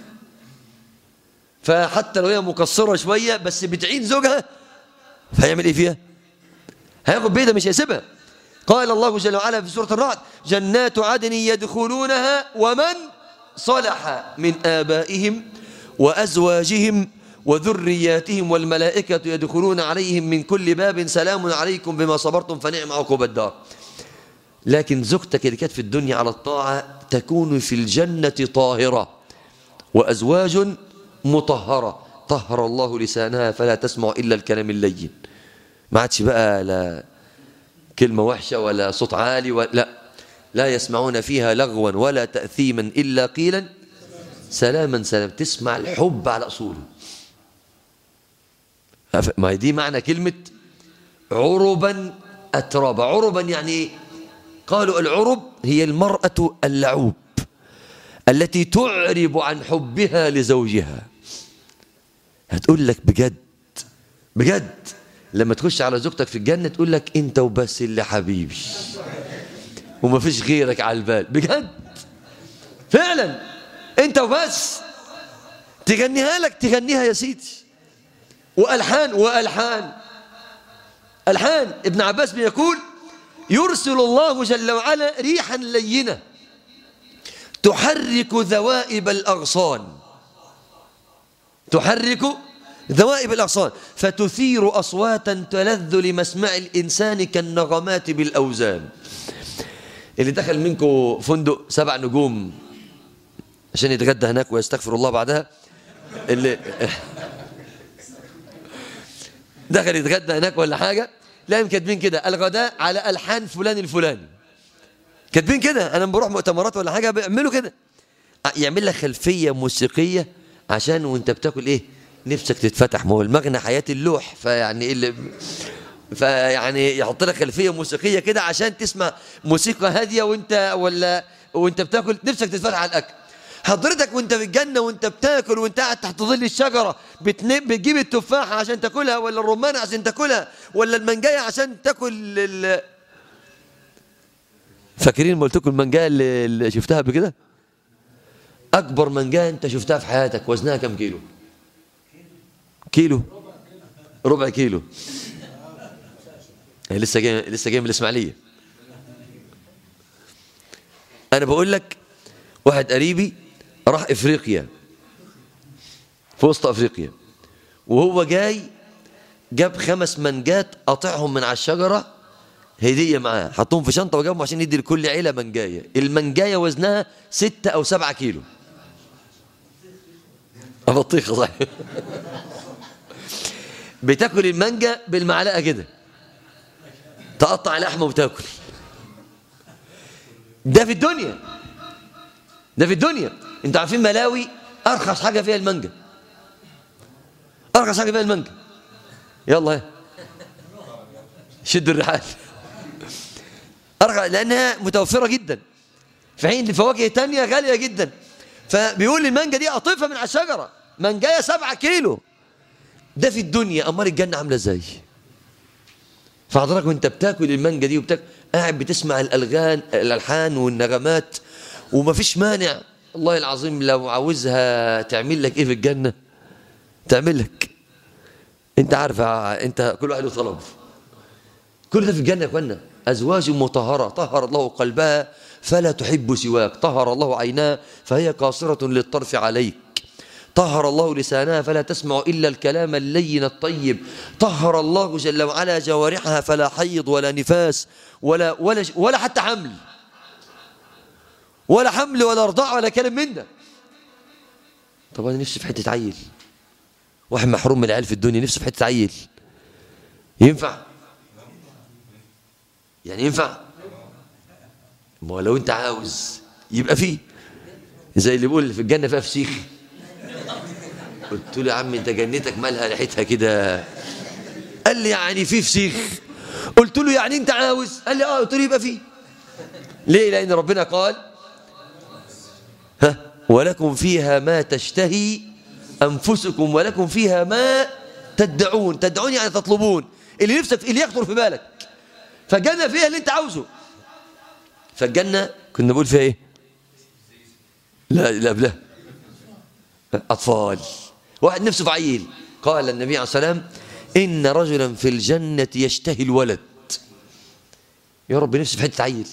فحتى لو هي مقصرة شوية بس بتعين زوجها هيعمل إيه فيها هياخد بيدها مش هيسيبها قال الله جل وعلا في سورة الرعد جنات عدن يدخلونها ومن صلح من آبائهم وأزواجهم وذرياتهم والملائكة يدخلون عليهم من كل باب سلام عليكم بما صبرتم فنعم عقب الدار لكن زوجتك اللي كانت في الدنيا على الطاعة تكون في الجنة طاهرة وأزواج مطهرة طهر الله لسانها فلا تسمع إلا الكلام اللين ما عادش بقى لا كلمة وحشة ولا صوت عالي ولا لا لا يسمعون فيها لغوا ولا تأثيما إلا قيلا سلاما سلام تسمع الحب على أصوله ما هي دي معنى كلمة عربا أترابا عربا يعني إيه؟ قالوا العرب هي المرأة اللعوب التي تعرب عن حبها لزوجها هتقول لك بجد بجد لما تخش على زوجتك في الجنة تقول لك انت وبس اللي حبيبي وما فيش غيرك على البال بجد فعلا انت وبس تغنيها لك تغنيها يا سيدي والحان والحان الحان ابن عباس بيقول يرسل الله جل وعلا ريحا لينه تحرك ذوائب الاغصان تحرك ذوائب الأغصان فتثير أصواتا تلذ لمسمع الإنسان كالنغمات بالأوزان اللي دخل منكم فندق سبع نجوم عشان يتغدى هناك ويستغفر الله بعدها اللي دخل يتغدى هناك ولا حاجة لا كاتبين كده الغداء على ألحان فلان الفلاني كاتبين كده أنا بروح مؤتمرات ولا حاجة بيعملوا كده يعمل لك خلفية موسيقية عشان وانت بتاكل ايه نفسك تتفتح ما هو المغنى حياة اللوح فيعني إيه اللي فيعني يحط لك خلفيه موسيقيه كده عشان تسمع موسيقى هاديه وانت ولا وانت بتاكل نفسك تتفتح على الاكل حضرتك وانت في الجنة وانت بتاكل وانت قاعد تحت ظل الشجرة بتنب بتجيب التفاحة عشان تاكلها ولا الرمانة عشان تاكلها ولا المانجاية عشان تاكل ال... فاكرين ما قلت لكم المانجاية اللي, اللي شفتها قبل كده؟ أكبر مانجاية أنت شفتها في حياتك وزنها كم كيلو؟ كيلو ربع كيلو هي لسه جاي لسه جاي من الإسماعيلية أنا بقول لك واحد قريبي راح افريقيا في وسط افريقيا وهو جاي جاب خمس منجات قاطعهم من على الشجره هديه معاه حطهم في شنطه وجابهم عشان يدي لكل عيله منجايه المنجايه وزنها ستة او سبعة كيلو بطيخه صحيح بتاكل المانجا بالمعلقه كده تقطع لحمه وتاكل ده في الدنيا ده في الدنيا انتوا عارفين ملاوي ارخص حاجه فيها المانجا ارخص حاجه فيها المانجا يلا ايه شدوا الرحال ارخص لانها متوفره جدا في حين الفواكه تانية غاليه جدا فبيقول المانجا دي قطيفه من على الشجره مانجايه سبعة كيلو ده في الدنيا امال الجنه عامله ازاي فحضرتك وانت بتاكل المانجا دي وبتاكل قاعد بتسمع الالغان الالحان والنغمات وما فيش مانع الله العظيم لو عاوزها تعمل لك ايه في الجنة تعمل لك انت عارف انت كل واحد له طلب كل ده في الجنة يا اخوانا ازواج مطهرة طهر الله قلبها فلا تحب سواك طهر الله عيناها فهي قاصرة للطرف عليك طهر الله لسانها فلا تسمع إلا الكلام اللين الطيب طهر الله جل وعلا جوارحها فلا حيض ولا نفاس ولا, ولا, ولا حتى حمل ولا حمل ولا رضاع ولا كلام من ده طب انا نفسي في حته عيل واحد محروم من العيال في الدنيا نفسه في حته عيل ينفع يعني ينفع ما لو انت عاوز يبقى فيه زي اللي بيقول في الجنه فيها فسيخ قلت له يا عم انت جنتك مالها ريحتها كده قال لي يعني في فسيخ قلت له يعني انت عاوز قال لي اه قلت له يبقى فيه ليه لان ربنا قال ها ولكم فيها ما تشتهي أنفسكم ولكم فيها ما تدعون تدعون يعني تطلبون اللي نفسك اللي يخطر في بالك فالجنة فيها اللي انت عاوزه فالجنة كنا نقول فيها ايه لا لا لا أطفال واحد نفسه في عيل قال النبي عليه الصلاة والسلام إن رجلا في الجنة يشتهي الولد يا رب نفسي في حتة عيل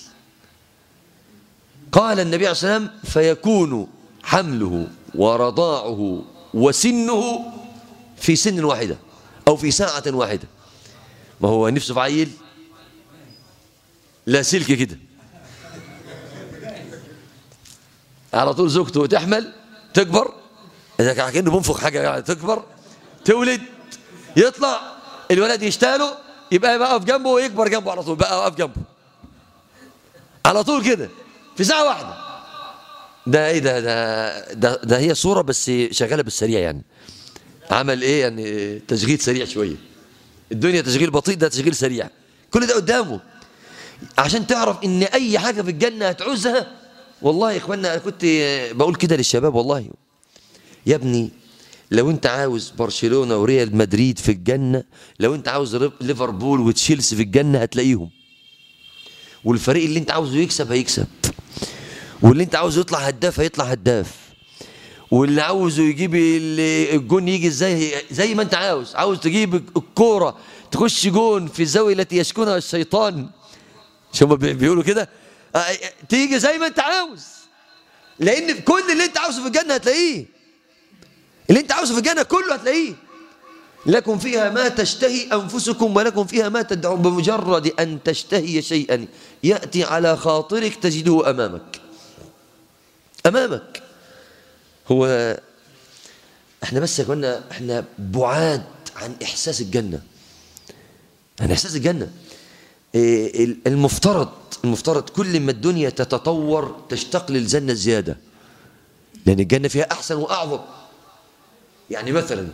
قال النبي عليه الصلاة والسلام فيكون حمله ورضاعه وسنه في سن واحدة أو في ساعة واحدة ما هو نفسه في عيل لا سلك كده على طول زوجته تحمل تكبر إذا كأنه بنفخ حاجة يعني تكبر تولد يطلع الولد يشتاله يبقى يقف جنبه ويكبر جنبه على طول بقى واقف جنبه على طول كده في ساعة واحدة ده ايه ده ده ده, ده هي صورة بس شغالة بالسريع يعني عمل ايه يعني تشغيل سريع شوية الدنيا تشغيل بطيء ده تشغيل سريع كل ده قدامه عشان تعرف ان اي حاجة في الجنة هتعوزها والله يا اخوانا انا كنت بقول كده للشباب والله يا ابني لو انت عاوز برشلونة وريال مدريد في الجنة لو انت عاوز ليفربول وتشيلسي في الجنة هتلاقيهم والفريق اللي انت عاوزه يكسب هيكسب واللي انت عاوزه يطلع هداف هيطلع هداف واللي عاوزه يجيب الجون يجي ازاي زي ما انت عاوز عاوز تجيب الكوره تخش جون في الزاويه التي يسكنها الشيطان شو هم بيقولوا كده تيجي زي ما انت عاوز لان كل اللي انت عاوزه في الجنه هتلاقيه اللي انت عاوزه في الجنه كله هتلاقيه لكم فيها ما تشتهي أنفسكم ولكم فيها ما تدعون بمجرد أن تشتهي شيئا يأتي على خاطرك تجده أمامك أمامك هو احنا بس كنا احنا بعاد عن إحساس الجنة عن إحساس الجنة المفترض المفترض كل ما الدنيا تتطور تشتاق للجنة زيادة لأن الجنة فيها أحسن وأعظم يعني مثلا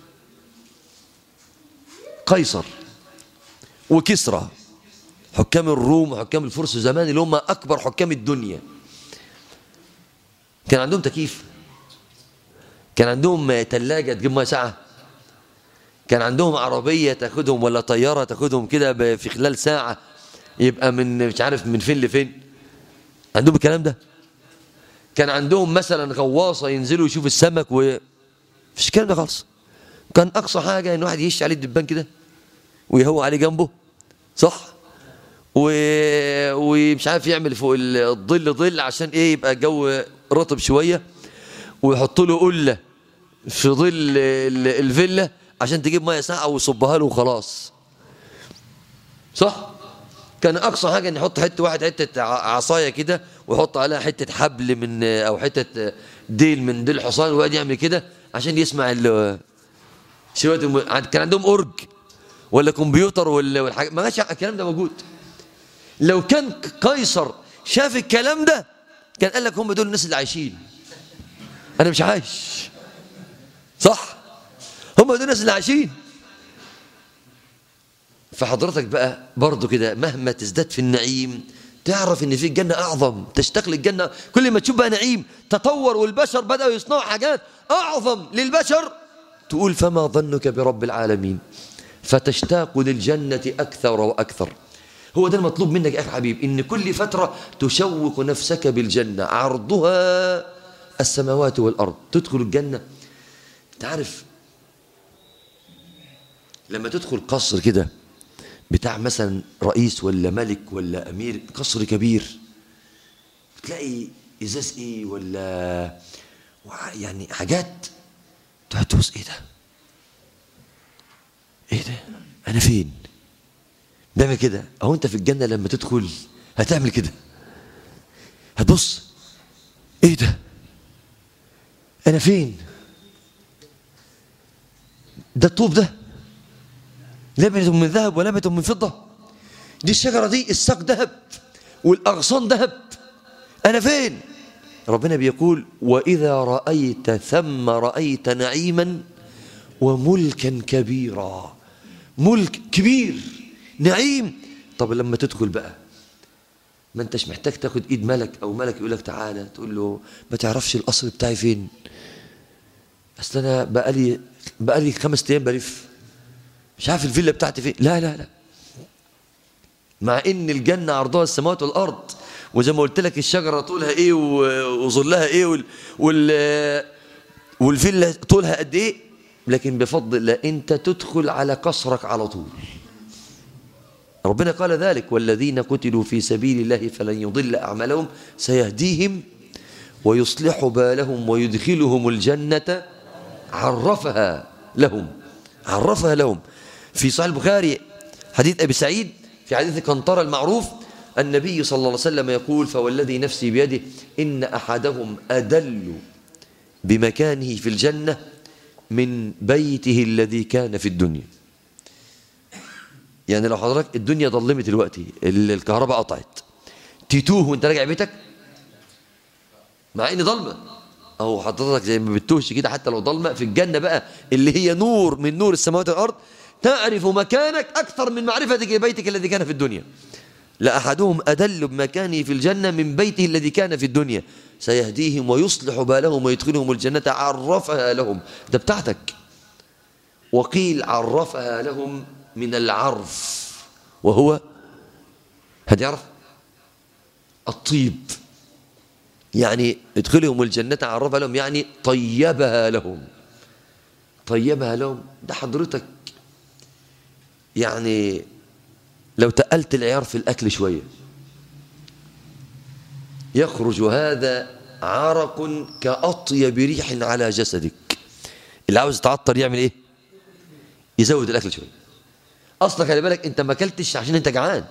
قيصر وكسرى حكام الروم وحكام الفرس زمان اللي هم أكبر حكام الدنيا كان عندهم تكييف كان عندهم ثلاجة تجيب ميه ساعة كان عندهم عربية تاخدهم ولا طيارة تاخدهم كده في خلال ساعة يبقى من مش عارف من فين لفين عندهم الكلام ده كان عندهم مثلا غواصة ينزلوا يشوفوا السمك و مفيش الكلام ده خالص كان أقصى حاجة إن واحد يشي عليه الدبان كده ويهوى عليه جنبه صح و... ومش عارف يعمل فوق الظل ظل عشان ايه يبقى الجو رطب شويه ويحط له قله في ظل الفيلا عشان تجيب ميه ساقعه ويصبها له وخلاص صح كان اقصى حاجه ان يحط حته واحد حته عصايه كده ويحط عليها حته حبل من او حته ديل من ديل حصان ويقعد يعمل كده عشان يسمع شويه الم... كان عندهم اورج ولا كمبيوتر ولا والحاجة ما كانش الكلام ده موجود لو كان قيصر شاف الكلام ده كان قال لك هم دول الناس اللي عايشين انا مش عايش صح هم دول الناس اللي عايشين فحضرتك بقى برضه كده مهما تزداد في النعيم تعرف ان في الجنة اعظم تشتاق للجنة كل ما تشوف بقى نعيم تطور والبشر بدأوا يصنعوا حاجات اعظم للبشر تقول فما ظنك برب العالمين فتشتاق للجنة اكثر واكثر هو ده المطلوب منك يا اخي حبيب ان كل فترة تشوق نفسك بالجنة عرضها السماوات والارض تدخل الجنة تعرف لما تدخل قصر كده بتاع مثلا رئيس ولا ملك ولا امير قصر كبير تلاقي ازاز ايه ولا يعني حاجات تقعد تبص ايه ده ايه ده انا فين بيعمل كده اهو انت في الجنه لما تدخل هتعمل كده هتبص ايه ده انا فين ده الطوب ده لبنة من ذهب ولبنة من فضة دي الشجرة دي الساق ذهب والأغصان ذهب أنا فين ربنا بيقول وإذا رأيت ثم رأيت نعيما وملكا كبيرا ملك كبير نعيم طب لما تدخل بقى ما انتش محتاج تاخد ايد ملك او ملك يقول لك تعالى تقول له ما تعرفش القصر بتاعي فين اصل انا بقالي بقالي خمس ايام بلف مش عارف الفيلا بتاعتي فين لا لا لا مع ان الجنه عرضها السماوات والارض وزي ما قلت لك الشجره طولها ايه وظلها ايه وال وال والفيلا طولها قد ايه لكن بفضل الله انت تدخل على قصرك على طول ربنا قال ذلك والذين قتلوا في سبيل الله فلن يضل اعمالهم سيهديهم ويصلح بالهم ويدخلهم الجنه عرفها لهم عرفها لهم في صحيح البخاري حديث أبي سعيد في حديث قنطرة المعروف النبي صلى الله عليه وسلم يقول فوالذي نفسي بيده إن أحدهم أدل بمكانه في الجنة من بيته الذي كان في الدنيا يعني لو حضرتك الدنيا ظلمت دلوقتي الكهرباء قطعت تتوه وانت راجع بيتك مع ان ظلمه او حضرتك زي ما بتوهش كده حتى لو ظلمه في الجنه بقى اللي هي نور من نور السماوات والارض تعرف مكانك أكثر من معرفتك لبيتك الذي كان في الدنيا لأحدهم أدل بمكانه في الجنة من بيته الذي كان في الدنيا سيهديهم ويصلح بالهم ويدخلهم الجنة عرفها لهم ده بتاعتك وقيل عرفها لهم من العرف وهو هتعرف الطيب يعني ادخلهم الجنة عرفها لهم يعني طيبها لهم طيبها لهم ده حضرتك يعني لو تقلت العيار في الأكل شوية يخرج هذا عرق كأطيب ريح على جسدك اللي عاوز يتعطر يعمل ايه يزود الأكل شوية أصلا خلي بالك أنت ما أكلتش عشان أنت جعان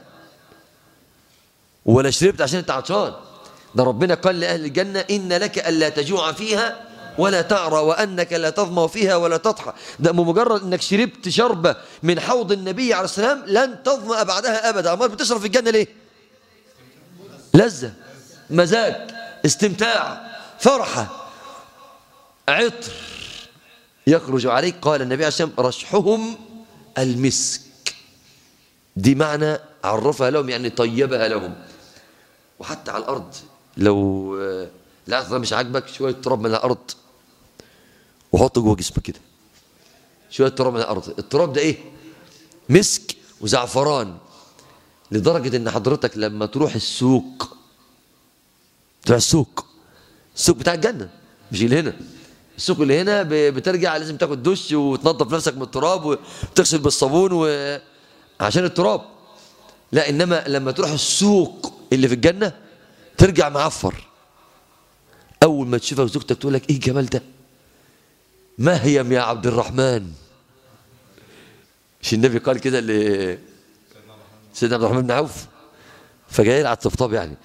ولا شربت عشان أنت عطشان ده ربنا قال لأهل الجنة إن لك ألا تجوع فيها ولا تعرى وأنك لا تظمأ فيها ولا تضحى ده بمجرد أنك شربت شربة من حوض النبي عليه السلام لن تظمأ بعدها أبدا أمال بتشرب في الجنة ليه لذة مزاج استمتاع فرحة عطر يخرج عليك قال النبي عليه السلام رشحهم المسك دي معنى عرفها لهم يعني طيبها لهم وحتى على الأرض لو العطر ده مش عاجبك شويه تراب من الارض وحطه جوه جسمك كده شويه تراب من الارض التراب ده ايه مسك وزعفران لدرجه ان حضرتك لما تروح السوق تروح السوق السوق بتاع الجنه مش اللي هنا السوق اللي هنا ب- بترجع لازم تاخد دش وتنظف نفسك من التراب وتغسل بالصابون و... عشان التراب لا انما لما تروح السوق اللي في الجنه ترجع معفر اول ما تشوفك زوجتك تقول لك ايه الجمال ده ما هي يا عبد الرحمن مش النبي قال كده ل سيدنا عبد الرحمن بن عوف فجاي على الطبطاب يعني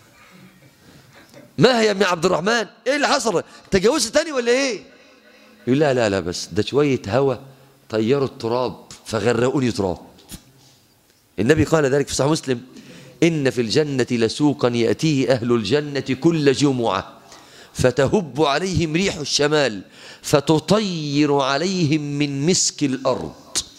ما هي يا ابن عبد الرحمن ايه اللي حصل تجوزت تاني ولا ايه يقول لا لا لا بس ده شويه هوا طيروا التراب فغرقوني تراب النبي قال ذلك في صحيح مسلم إن في الجنة لسوقا يأتيه أهل الجنة كل جمعة فتهب عليهم ريح الشمال فتطير عليهم من مسك الأرض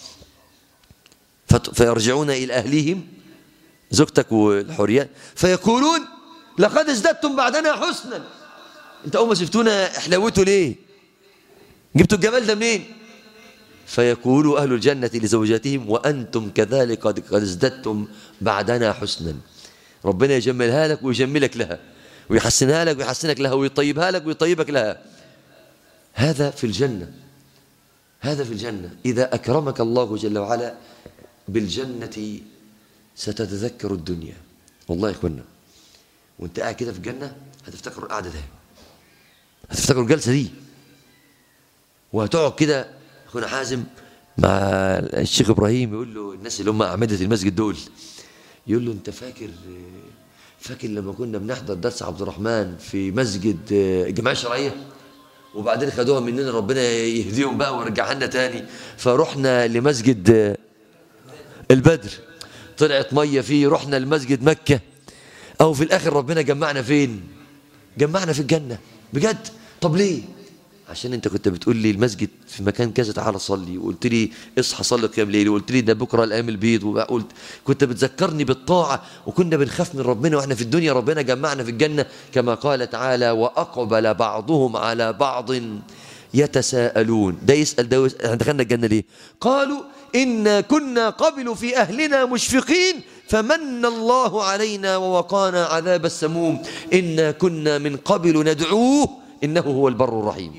فت- فيرجعون إلى أهلهم زوجتك والحريات فيقولون لقد ازددتم بعدنا حسنا انت أول ما شفتونا حلاوته ليه جبتوا الجمال ده منين فيقول أهل الجنة لزوجاتهم وأنتم كذلك قد قد ازددتم بعدنا حسنا ربنا يجملها لك ويجملك لها ويحسنها لك ويحسنك لها ويطيبها لك ويطيبك لها هذا في الجنة هذا في الجنة إذا أكرمك الله جل وعلا بالجنة ستتذكر الدنيا والله يا إخوانا وانت قاعد كده في الجنة هتفتكر القعدة ده هتفتكر الجلسة دي وهتقعد كده اخونا حازم مع الشيخ ابراهيم يقول له الناس اللي هم اعمده المسجد دول يقول له انت فاكر فاكر لما كنا بنحضر درس عبد الرحمن في مسجد الجمعيه الشرعيه وبعدين خدوها مننا ربنا يهديهم بقى ويرجعها لنا تاني فرحنا لمسجد البدر طلعت ميه فيه رحنا لمسجد مكه او في الاخر ربنا جمعنا فين جمعنا في الجنه بجد طب ليه عشان انت كنت بتقول لي المسجد في مكان كذا تعالى صلي وقلت لي اصحى صلي قيام ليل وقلت لي ده بكره الايام البيض وقلت كنت بتذكرني بالطاعه وكنا بنخاف من ربنا واحنا في الدنيا ربنا جمعنا في الجنه كما قال تعالى واقبل بعضهم على بعض يتساءلون ده يسال ده يسأل احنا دخلنا الجنه ليه قالوا إنا كنا قبل في أهلنا مشفقين فمن الله علينا ووقانا عذاب السموم إنا كنا من قبل ندعوه إنه هو البر الرحيم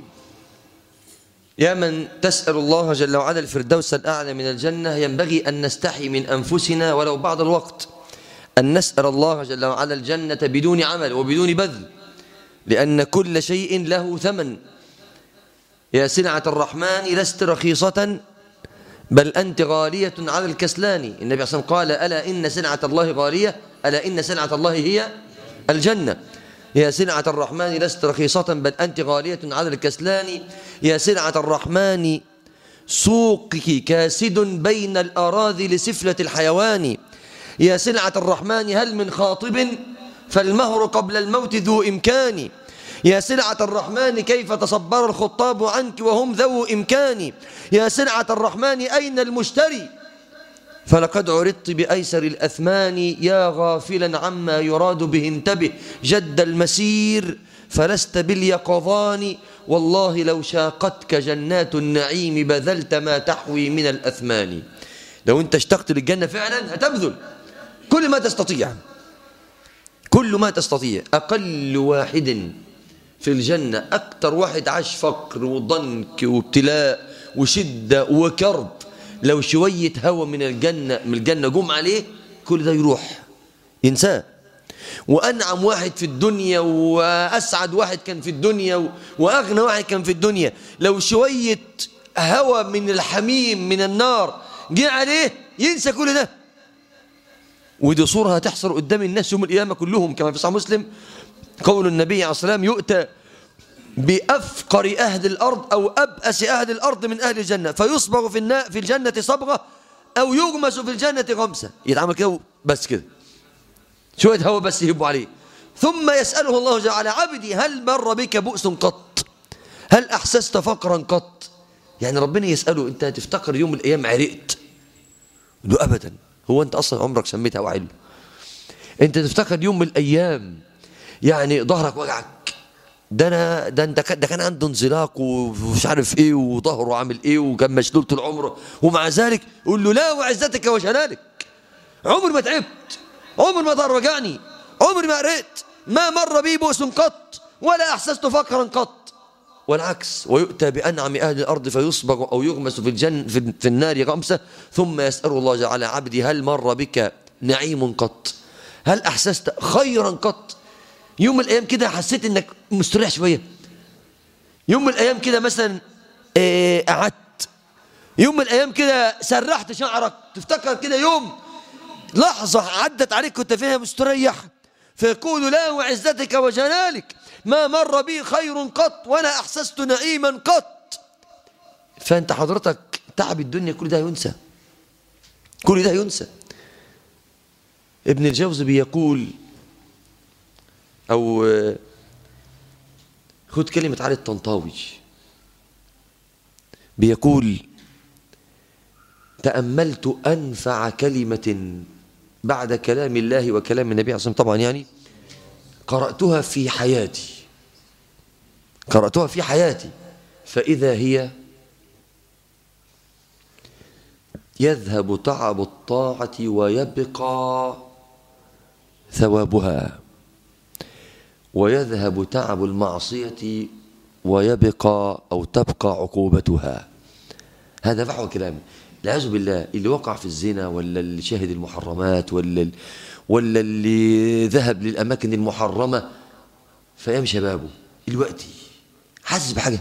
يا من تسأل الله جل وعلا الفردوس الأعلى من الجنة ينبغي أن نستحي من أنفسنا ولو بعض الوقت أن نسأل الله جل وعلا الجنة بدون عمل وبدون بذل لأن كل شيء له ثمن يا سلعة الرحمن لست رخيصة بل أنت غالية على الكسلان النبي صلى الله عليه وسلم قال ألا إن سلعة الله غالية ألا إن سلعة الله هي الجنة يا سلعة الرحمن لست رخيصة بل أنت غالية على الكسلان يا سلعة الرحمن سوقك كاسد بين الأراذل سفلة الحيوان يا سلعة الرحمن هل من خاطب فالمهر قبل الموت ذو إمكان يا سلعة الرحمن كيف تصبر الخطاب عنك وهم ذو إمكان يا سلعة الرحمن أين المشتري فلقد عرضت بأيسر الأثمان يا غافلا عما يراد به انتبه جد المسير فلست باليقظان والله لو شاقتك جنات النعيم بذلت ما تحوي من الأثمان لو انت اشتقت للجنة فعلا هتبذل كل ما تستطيع كل ما تستطيع أقل واحد في الجنة أكتر واحد عاش فقر وضنك وابتلاء وشدة وكرب لو شوية هوا من الجنة من الجنة جم عليه كل ده يروح ينساه وأنعم واحد في الدنيا وأسعد واحد كان في الدنيا وأغنى واحد كان في الدنيا لو شوية هوا من الحميم من النار جه عليه ينسى كل ده ودي صورة هتحصل قدام الناس يوم القيامة كلهم كما في صحيح مسلم قول النبي عليه الصلاة والسلام يؤتى بأفقر أهل الأرض أو أبأس أهل الأرض من أهل الجنة فيصبغ في, النا في الجنة صبغة أو يغمس في الجنة غمسة يتعمل كده بس كده شوية هوا بس يهبوا عليه ثم يسأله الله جل وعلا عبدي هل مر بك بؤس قط هل أحسست فقرا قط يعني ربنا يسأله أنت تفتكر يوم الأيام عرقت له أبدا هو أنت أصلا عمرك سميتها وعل أنت تفتكر يوم من الأيام يعني ظهرك وجعك ده انا ده انت ده كان عنده انزلاق ومش عارف ايه وظهره عامل ايه وكان مشلول طول عمره ومع ذلك يقول له لا وعزتك وجلالك عمر ما تعبت عمر ما ضر وجعني عمر ما قريت ما مر بي بؤس قط ولا احسست فقرا قط والعكس ويؤتى بأنعم أهل الأرض فيصبغ أو يغمس في الجن في, في النار غمسة ثم يسأل الله جل على عبدي هل مر بك نعيم قط هل أحسست خيرا قط يوم من الأيام كده حسيت إنك مستريح شوية يوم من الأيام كده مثلا آه، قعدت يوم من الأيام كده سرحت شعرك تفتكر كده يوم لحظة عدت عليك كنت فيها مستريح فيقول لا وعزتك وجلالك ما مر بي خير قط ولا أحسست نعيما قط فأنت حضرتك تعب الدنيا كل ده ينسى كل ده ينسى ابن الجوزي بيقول أو خد كلمة علي الطنطاوي بيقول تأملت أنفع كلمة بعد كلام الله وكلام النبي عليه الصلاة والسلام طبعا يعني قرأتها في حياتي قرأتها في حياتي فإذا هي يذهب تعب الطاعة ويبقى ثوابها ويذهب تعب المعصية ويبقى أو تبقى عقوبتها هذا فحوى كلامي العياذ بالله اللي وقع في الزنا ولا اللي شاهد المحرمات ولا ولا اللي ذهب للأماكن المحرمة في أيام شبابه دلوقتي حاسس بحاجة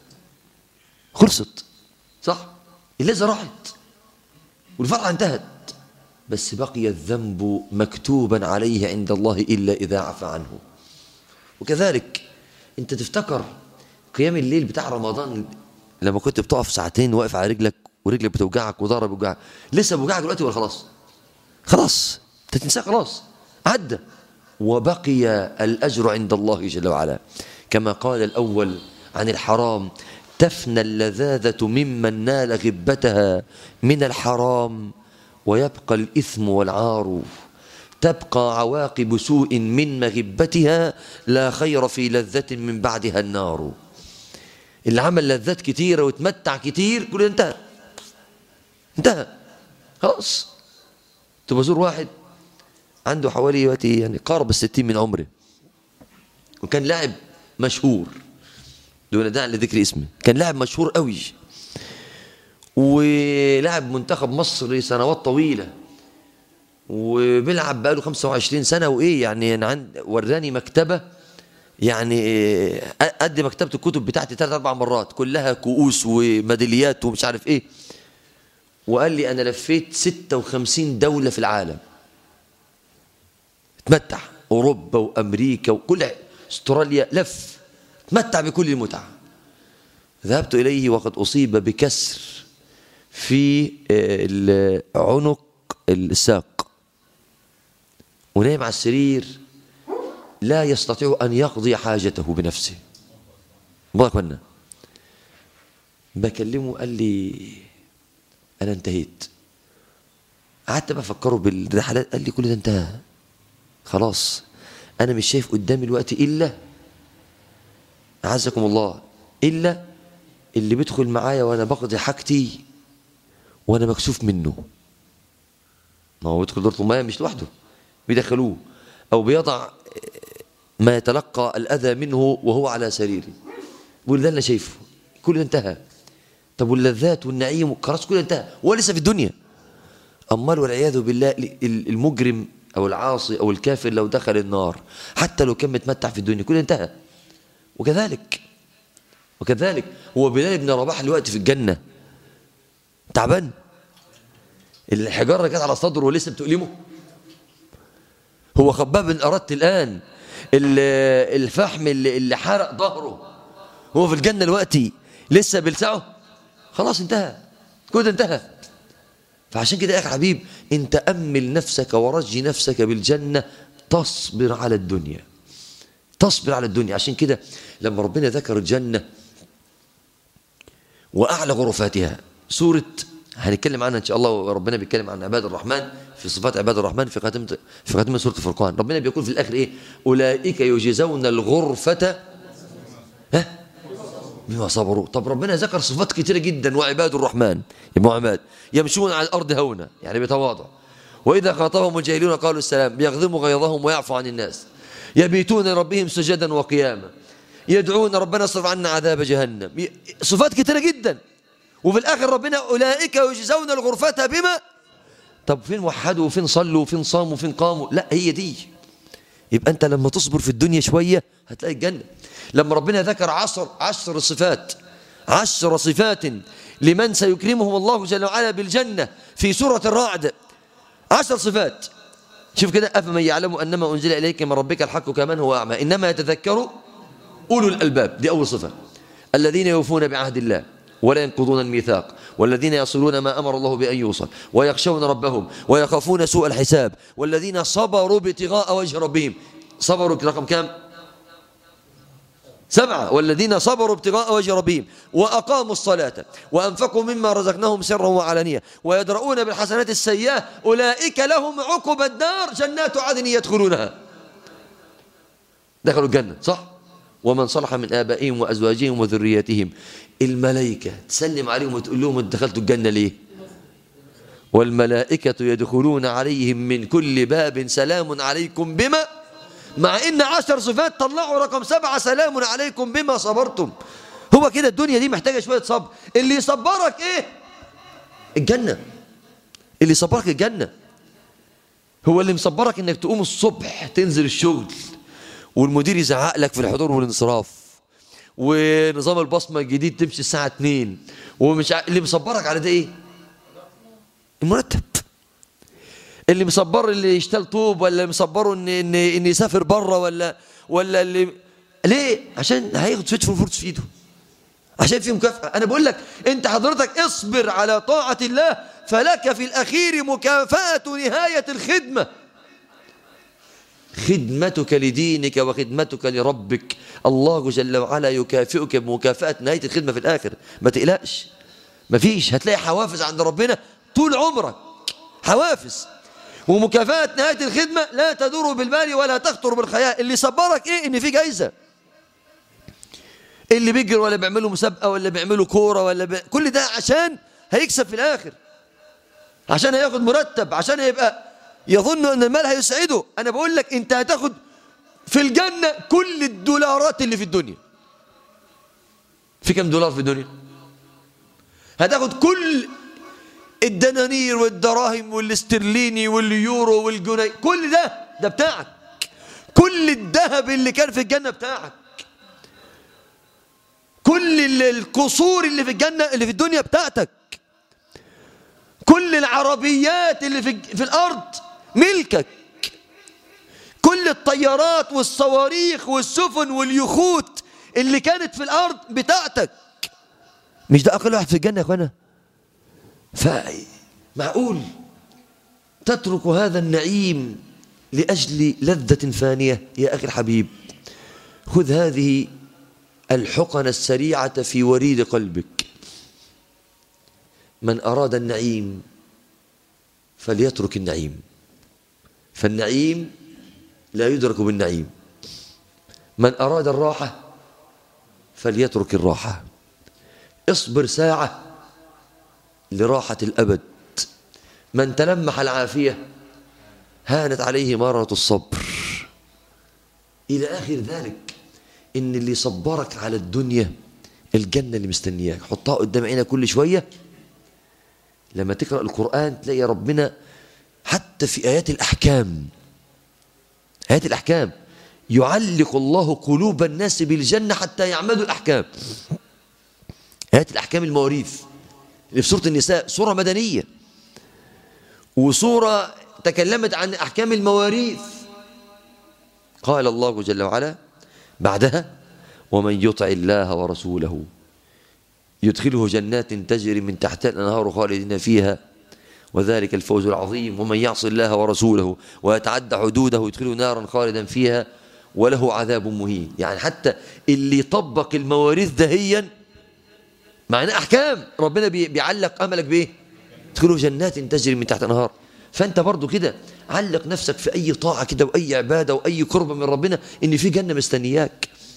خلصت صح اللذة راحت والفرحة انتهت بس بقي الذنب مكتوبا عليه عند الله إلا إذا عفى عنه وكذلك انت تفتكر قيام الليل بتاع رمضان لما كنت بتقف ساعتين واقف على رجلك ورجلك بتوجعك وضهرك بيوجعك لسه بوجعك دلوقتي ولا خلاص خلاص انت تنساه خلاص عدى وبقي الأجر عند الله جل وعلا كما قال الأول عن الحرام تفنى اللذاذة ممن نال غبتها من الحرام ويبقى الإثم والعار تبقى عواقب سوء من مغبتها لا خير في لذة من بعدها النار اللي عمل لذات كتيرة وتمتع كتير كل ده انتهى انتهى خلاص تبقى زور واحد عنده حوالي دلوقتي يعني قارب الستين من عمره وكان لاعب مشهور دون داعي لذكر اسمه كان لاعب مشهور قوي ولعب منتخب مصر سنوات طويلة وبيلعب بقاله 25 سنة وإيه يعني أنا عند وراني مكتبة يعني قد مكتبة الكتب بتاعتي ثلاث أربع مرات كلها كؤوس وميداليات ومش عارف إيه وقال لي أنا لفيت 56 دولة في العالم تمتع أوروبا وأمريكا وكل استراليا لف تمتع بكل المتعة ذهبت إليه وقد أصيب بكسر في عنق الساق ونام على السرير لا يستطيع أن يقضي حاجته بنفسه الله أكبرنا بكلمه قال لي أنا انتهيت قعدت بفكره بالرحلات قال لي كل ده انتهى خلاص أنا مش شايف قدامي الوقت إلا أعزكم الله إلا اللي بيدخل معايا وأنا بقضي حاجتي وأنا مكسوف منه ما هو بيدخل دورة المياه مش لوحده بيدخلوه أو بيضع ما يتلقى الأذى منه وهو على سريره بيقول ده أنا شايفه كل ده انتهى طب واللذات والنعيم خلاص كل ده انتهى هو لسه في الدنيا أمال والعياذ بالله المجرم أو العاصي أو الكافر لو دخل النار حتى لو كان متمتع في الدنيا كل انتهى وكذلك وكذلك هو بلال بن رباح الوقت في الجنة تعبان الحجارة كانت على صدره ولسه بتؤلمه هو خباب بن أردت الآن الفحم اللي, اللي حرق ظهره هو في الجنة دلوقتي لسه بلسعه خلاص انتهى كده انتهى فعشان كده يا أخي حبيب انت أمل نفسك ورجي نفسك بالجنة تصبر على الدنيا تصبر على الدنيا عشان كده لما ربنا ذكر الجنة وأعلى غرفاتها سورة هنتكلم عنها إن شاء الله وربنا بيتكلم عن عباد الرحمن في صفات عباد الرحمن في خاتمة في خاتمة سورة الفرقان ربنا بيقول في الآخر إيه أولئك يجزون الغرفة ها بما صبروا طب ربنا ذكر صفات كتيرة جدا وعباد الرحمن يا عماد يمشون على الأرض هونا يعني بتواضع وإذا خاطبهم الجاهلون قالوا السلام بيغضموا غيظهم ويعفو عن الناس يبيتون ربهم سجدا وقياما يدعون ربنا اصرف عنا عذاب جهنم صفات كتيرة جدا وفي الآخر ربنا أولئك يجزون الغرفة بما طب فين وحدوا وفين صلوا وفين صاموا وفين قاموا لا هي دي يبقى أنت لما تصبر في الدنيا شوية هتلاقي الجنة لما ربنا ذكر عشر عشر صفات عشر صفات لمن سيكرمهم الله جل وعلا بالجنة في سورة الرعد عشر صفات شوف كده أفمن يعلم أنما أنزل إليك من ربك الحق كمن هو أعمى إنما يتذكر أولو الألباب دي أول صفة الذين يوفون بعهد الله ولا ينقضون الميثاق والذين يصلون ما أمر الله بأن يوصل ويخشون ربهم ويخافون سوء الحساب والذين صبروا ابتغاء وجه ربهم صبروا رقم كام سبعة والذين صبروا ابتغاء وجه ربهم وأقاموا الصلاة وأنفقوا مما رزقناهم سرا وعلانية ويدرؤون بالحسنات السيئة أولئك لهم عقب الدار جنات عدن يدخلونها دخلوا الجنة صح ومن صلح من آبائهم وأزواجهم وذرياتهم الملائكة تسلم عليهم وتقول لهم دخلتوا الجنة ليه والملائكة يدخلون عليهم من كل باب سلام عليكم بما مع ان عشر صفات طلعوا رقم سبعة سلام عليكم بما صبرتم هو كده الدنيا دي محتاجة شوية صبر اللي يصبرك ايه الجنة اللي يصبرك الجنة هو اللي مصبرك انك تقوم الصبح تنزل الشغل والمدير يزعق لك في الحضور والانصراف ونظام البصمة الجديد تمشي الساعة 2 ومش ع... اللي مصبرك على ده ايه المرتب اللي مصبر اللي يشتغل طوب ولا مصبره ان ان ان يسافر بره ولا ولا اللي ليه عشان هياخد فيت فورس في ايده عشان في مكافأة أنا بقول لك أنت حضرتك اصبر على طاعة الله فلك في الأخير مكافأة نهاية الخدمة خدمتك لدينك وخدمتك لربك الله جل وعلا يكافئك بمكافأة نهاية الخدمة في الآخر ما تقلقش ما فيش هتلاقي حوافز عند ربنا طول عمرك حوافز ومكافأة نهاية الخدمة لا تدور بالبال ولا تخطر بالخيال اللي صبرك ايه ان في جايزة اللي بيجري ولا بيعملوا مسابقة ولا بيعملوا كورة ولا بي... كل ده عشان هيكسب في الآخر عشان هياخد مرتب عشان هيبقى يظن ان المال هيسعده انا بقول لك انت هتاخد في الجنة كل الدولارات اللي في الدنيا في كم دولار في الدنيا هتاخد كل الدنانير والدراهم والاسترليني واليورو والجنيه كل ده ده بتاعك كل الذهب اللي كان في الجنة بتاعك كل القصور اللي في الجنة اللي في الدنيا بتاعتك كل العربيات اللي في, في الأرض ملكك كل الطيارات والصواريخ والسفن واليخوت اللي كانت في الأرض بتاعتك مش ده أقل واحد في الجنة يا أخوانا فمعقول تترك هذا النعيم لأجل لذة فانية يا أخي الحبيب خذ هذه الحقن السريعة في وريد قلبك من أراد النعيم فليترك النعيم فالنعيم لا يدرك بالنعيم من أراد الراحة فليترك الراحة اصبر ساعة لراحة الأبد من تلمح العافية هانت عليه مرة الصبر إلى آخر ذلك إن اللي صبرك على الدنيا الجنة اللي مستنياك حطها قدام عينك كل شوية لما تقرأ القرآن تلاقي ربنا حتى في آيات الأحكام آيات الأحكام يعلق الله قلوب الناس بالجنة حتى يعمدوا الأحكام آيات الأحكام المواريث اللي في سورة النساء سورة مدنية وسورة تكلمت عن أحكام المواريث قال الله جل وعلا بعدها ومن يطع الله ورسوله يدخله جنات تجري من تحتها الأنهار خالدين فيها وذلك الفوز العظيم ومن يعص الله ورسوله ويتعدى حدوده يدخله نارا خالدا فيها وله عذاب مهين يعني حتى اللي طبق المواريث دهيا معنى أحكام ربنا بيعلق أملك بإيه تدخله جنات تجري من تحت الأنهار فأنت برضو كده علق نفسك في أي طاعة كده وأي عبادة وأي قربة من ربنا إن في جنة مستنياك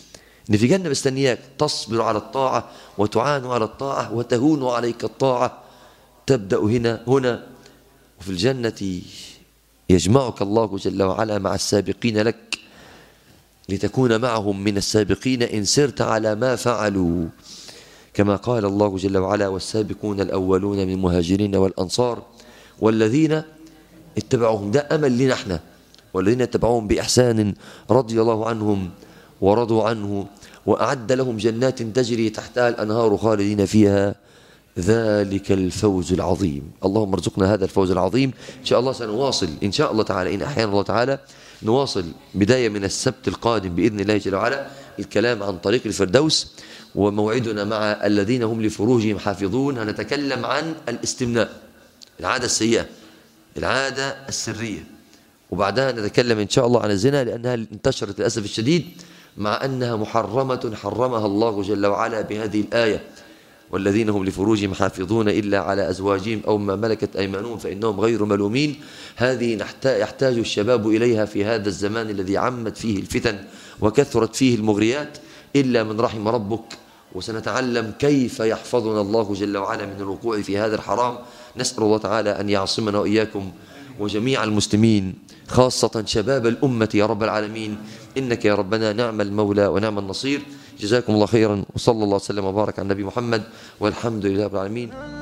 إن في جنة مستنياك تصبر على الطاعة وتعان على الطاعة وتهون عليك الطاعة تبدأ هنا هنا وفي الجنة يجمعك الله جل وعلا مع السابقين لك لتكون معهم من السابقين إن سرت على ما فعلوا كما قال الله جل وعلا والسابقون الأولون من المهاجرين والأنصار والذين اتبعوهم ده أمل لنا احنا والذين اتبعوهم بإحسان رضي الله عنهم ورضوا عنه وأعد لهم جنات تجري تحتها الأنهار خالدين فيها ذلك الفوز العظيم اللهم ارزقنا هذا الفوز العظيم إن شاء الله سنواصل إن شاء الله تعالى إن أحيانا الله تعالى نواصل بداية من السبت القادم بإذن الله جل وعلا الكلام عن طريق الفردوس وموعدنا مع الذين هم لفروجهم حافظون هنتكلم عن الاستمناء العادة السيئة العادة السرية وبعدها نتكلم إن شاء الله عن الزنا لأنها انتشرت للأسف الشديد مع أنها محرمة حرمها الله جل وعلا بهذه الآية والذين هم لفروجهم حافظون إلا على أزواجهم أو ما ملكت أيمانهم فإنهم غير ملومين هذه يحتاج الشباب إليها في هذا الزمان الذي عمت فيه الفتن وكثرت فيه المغريات إلا من رحم ربك وسنتعلم كيف يحفظنا الله جل وعلا من الوقوع في هذا الحرام نسأل الله تعالى أن يعصمنا وإياكم وجميع المسلمين خاصة شباب الأمة يا رب العالمين إنك يا ربنا نعم المولى ونعم النصير جزاكم الله خيرا وصلى الله وسلم وبارك على النبي محمد والحمد لله رب العالمين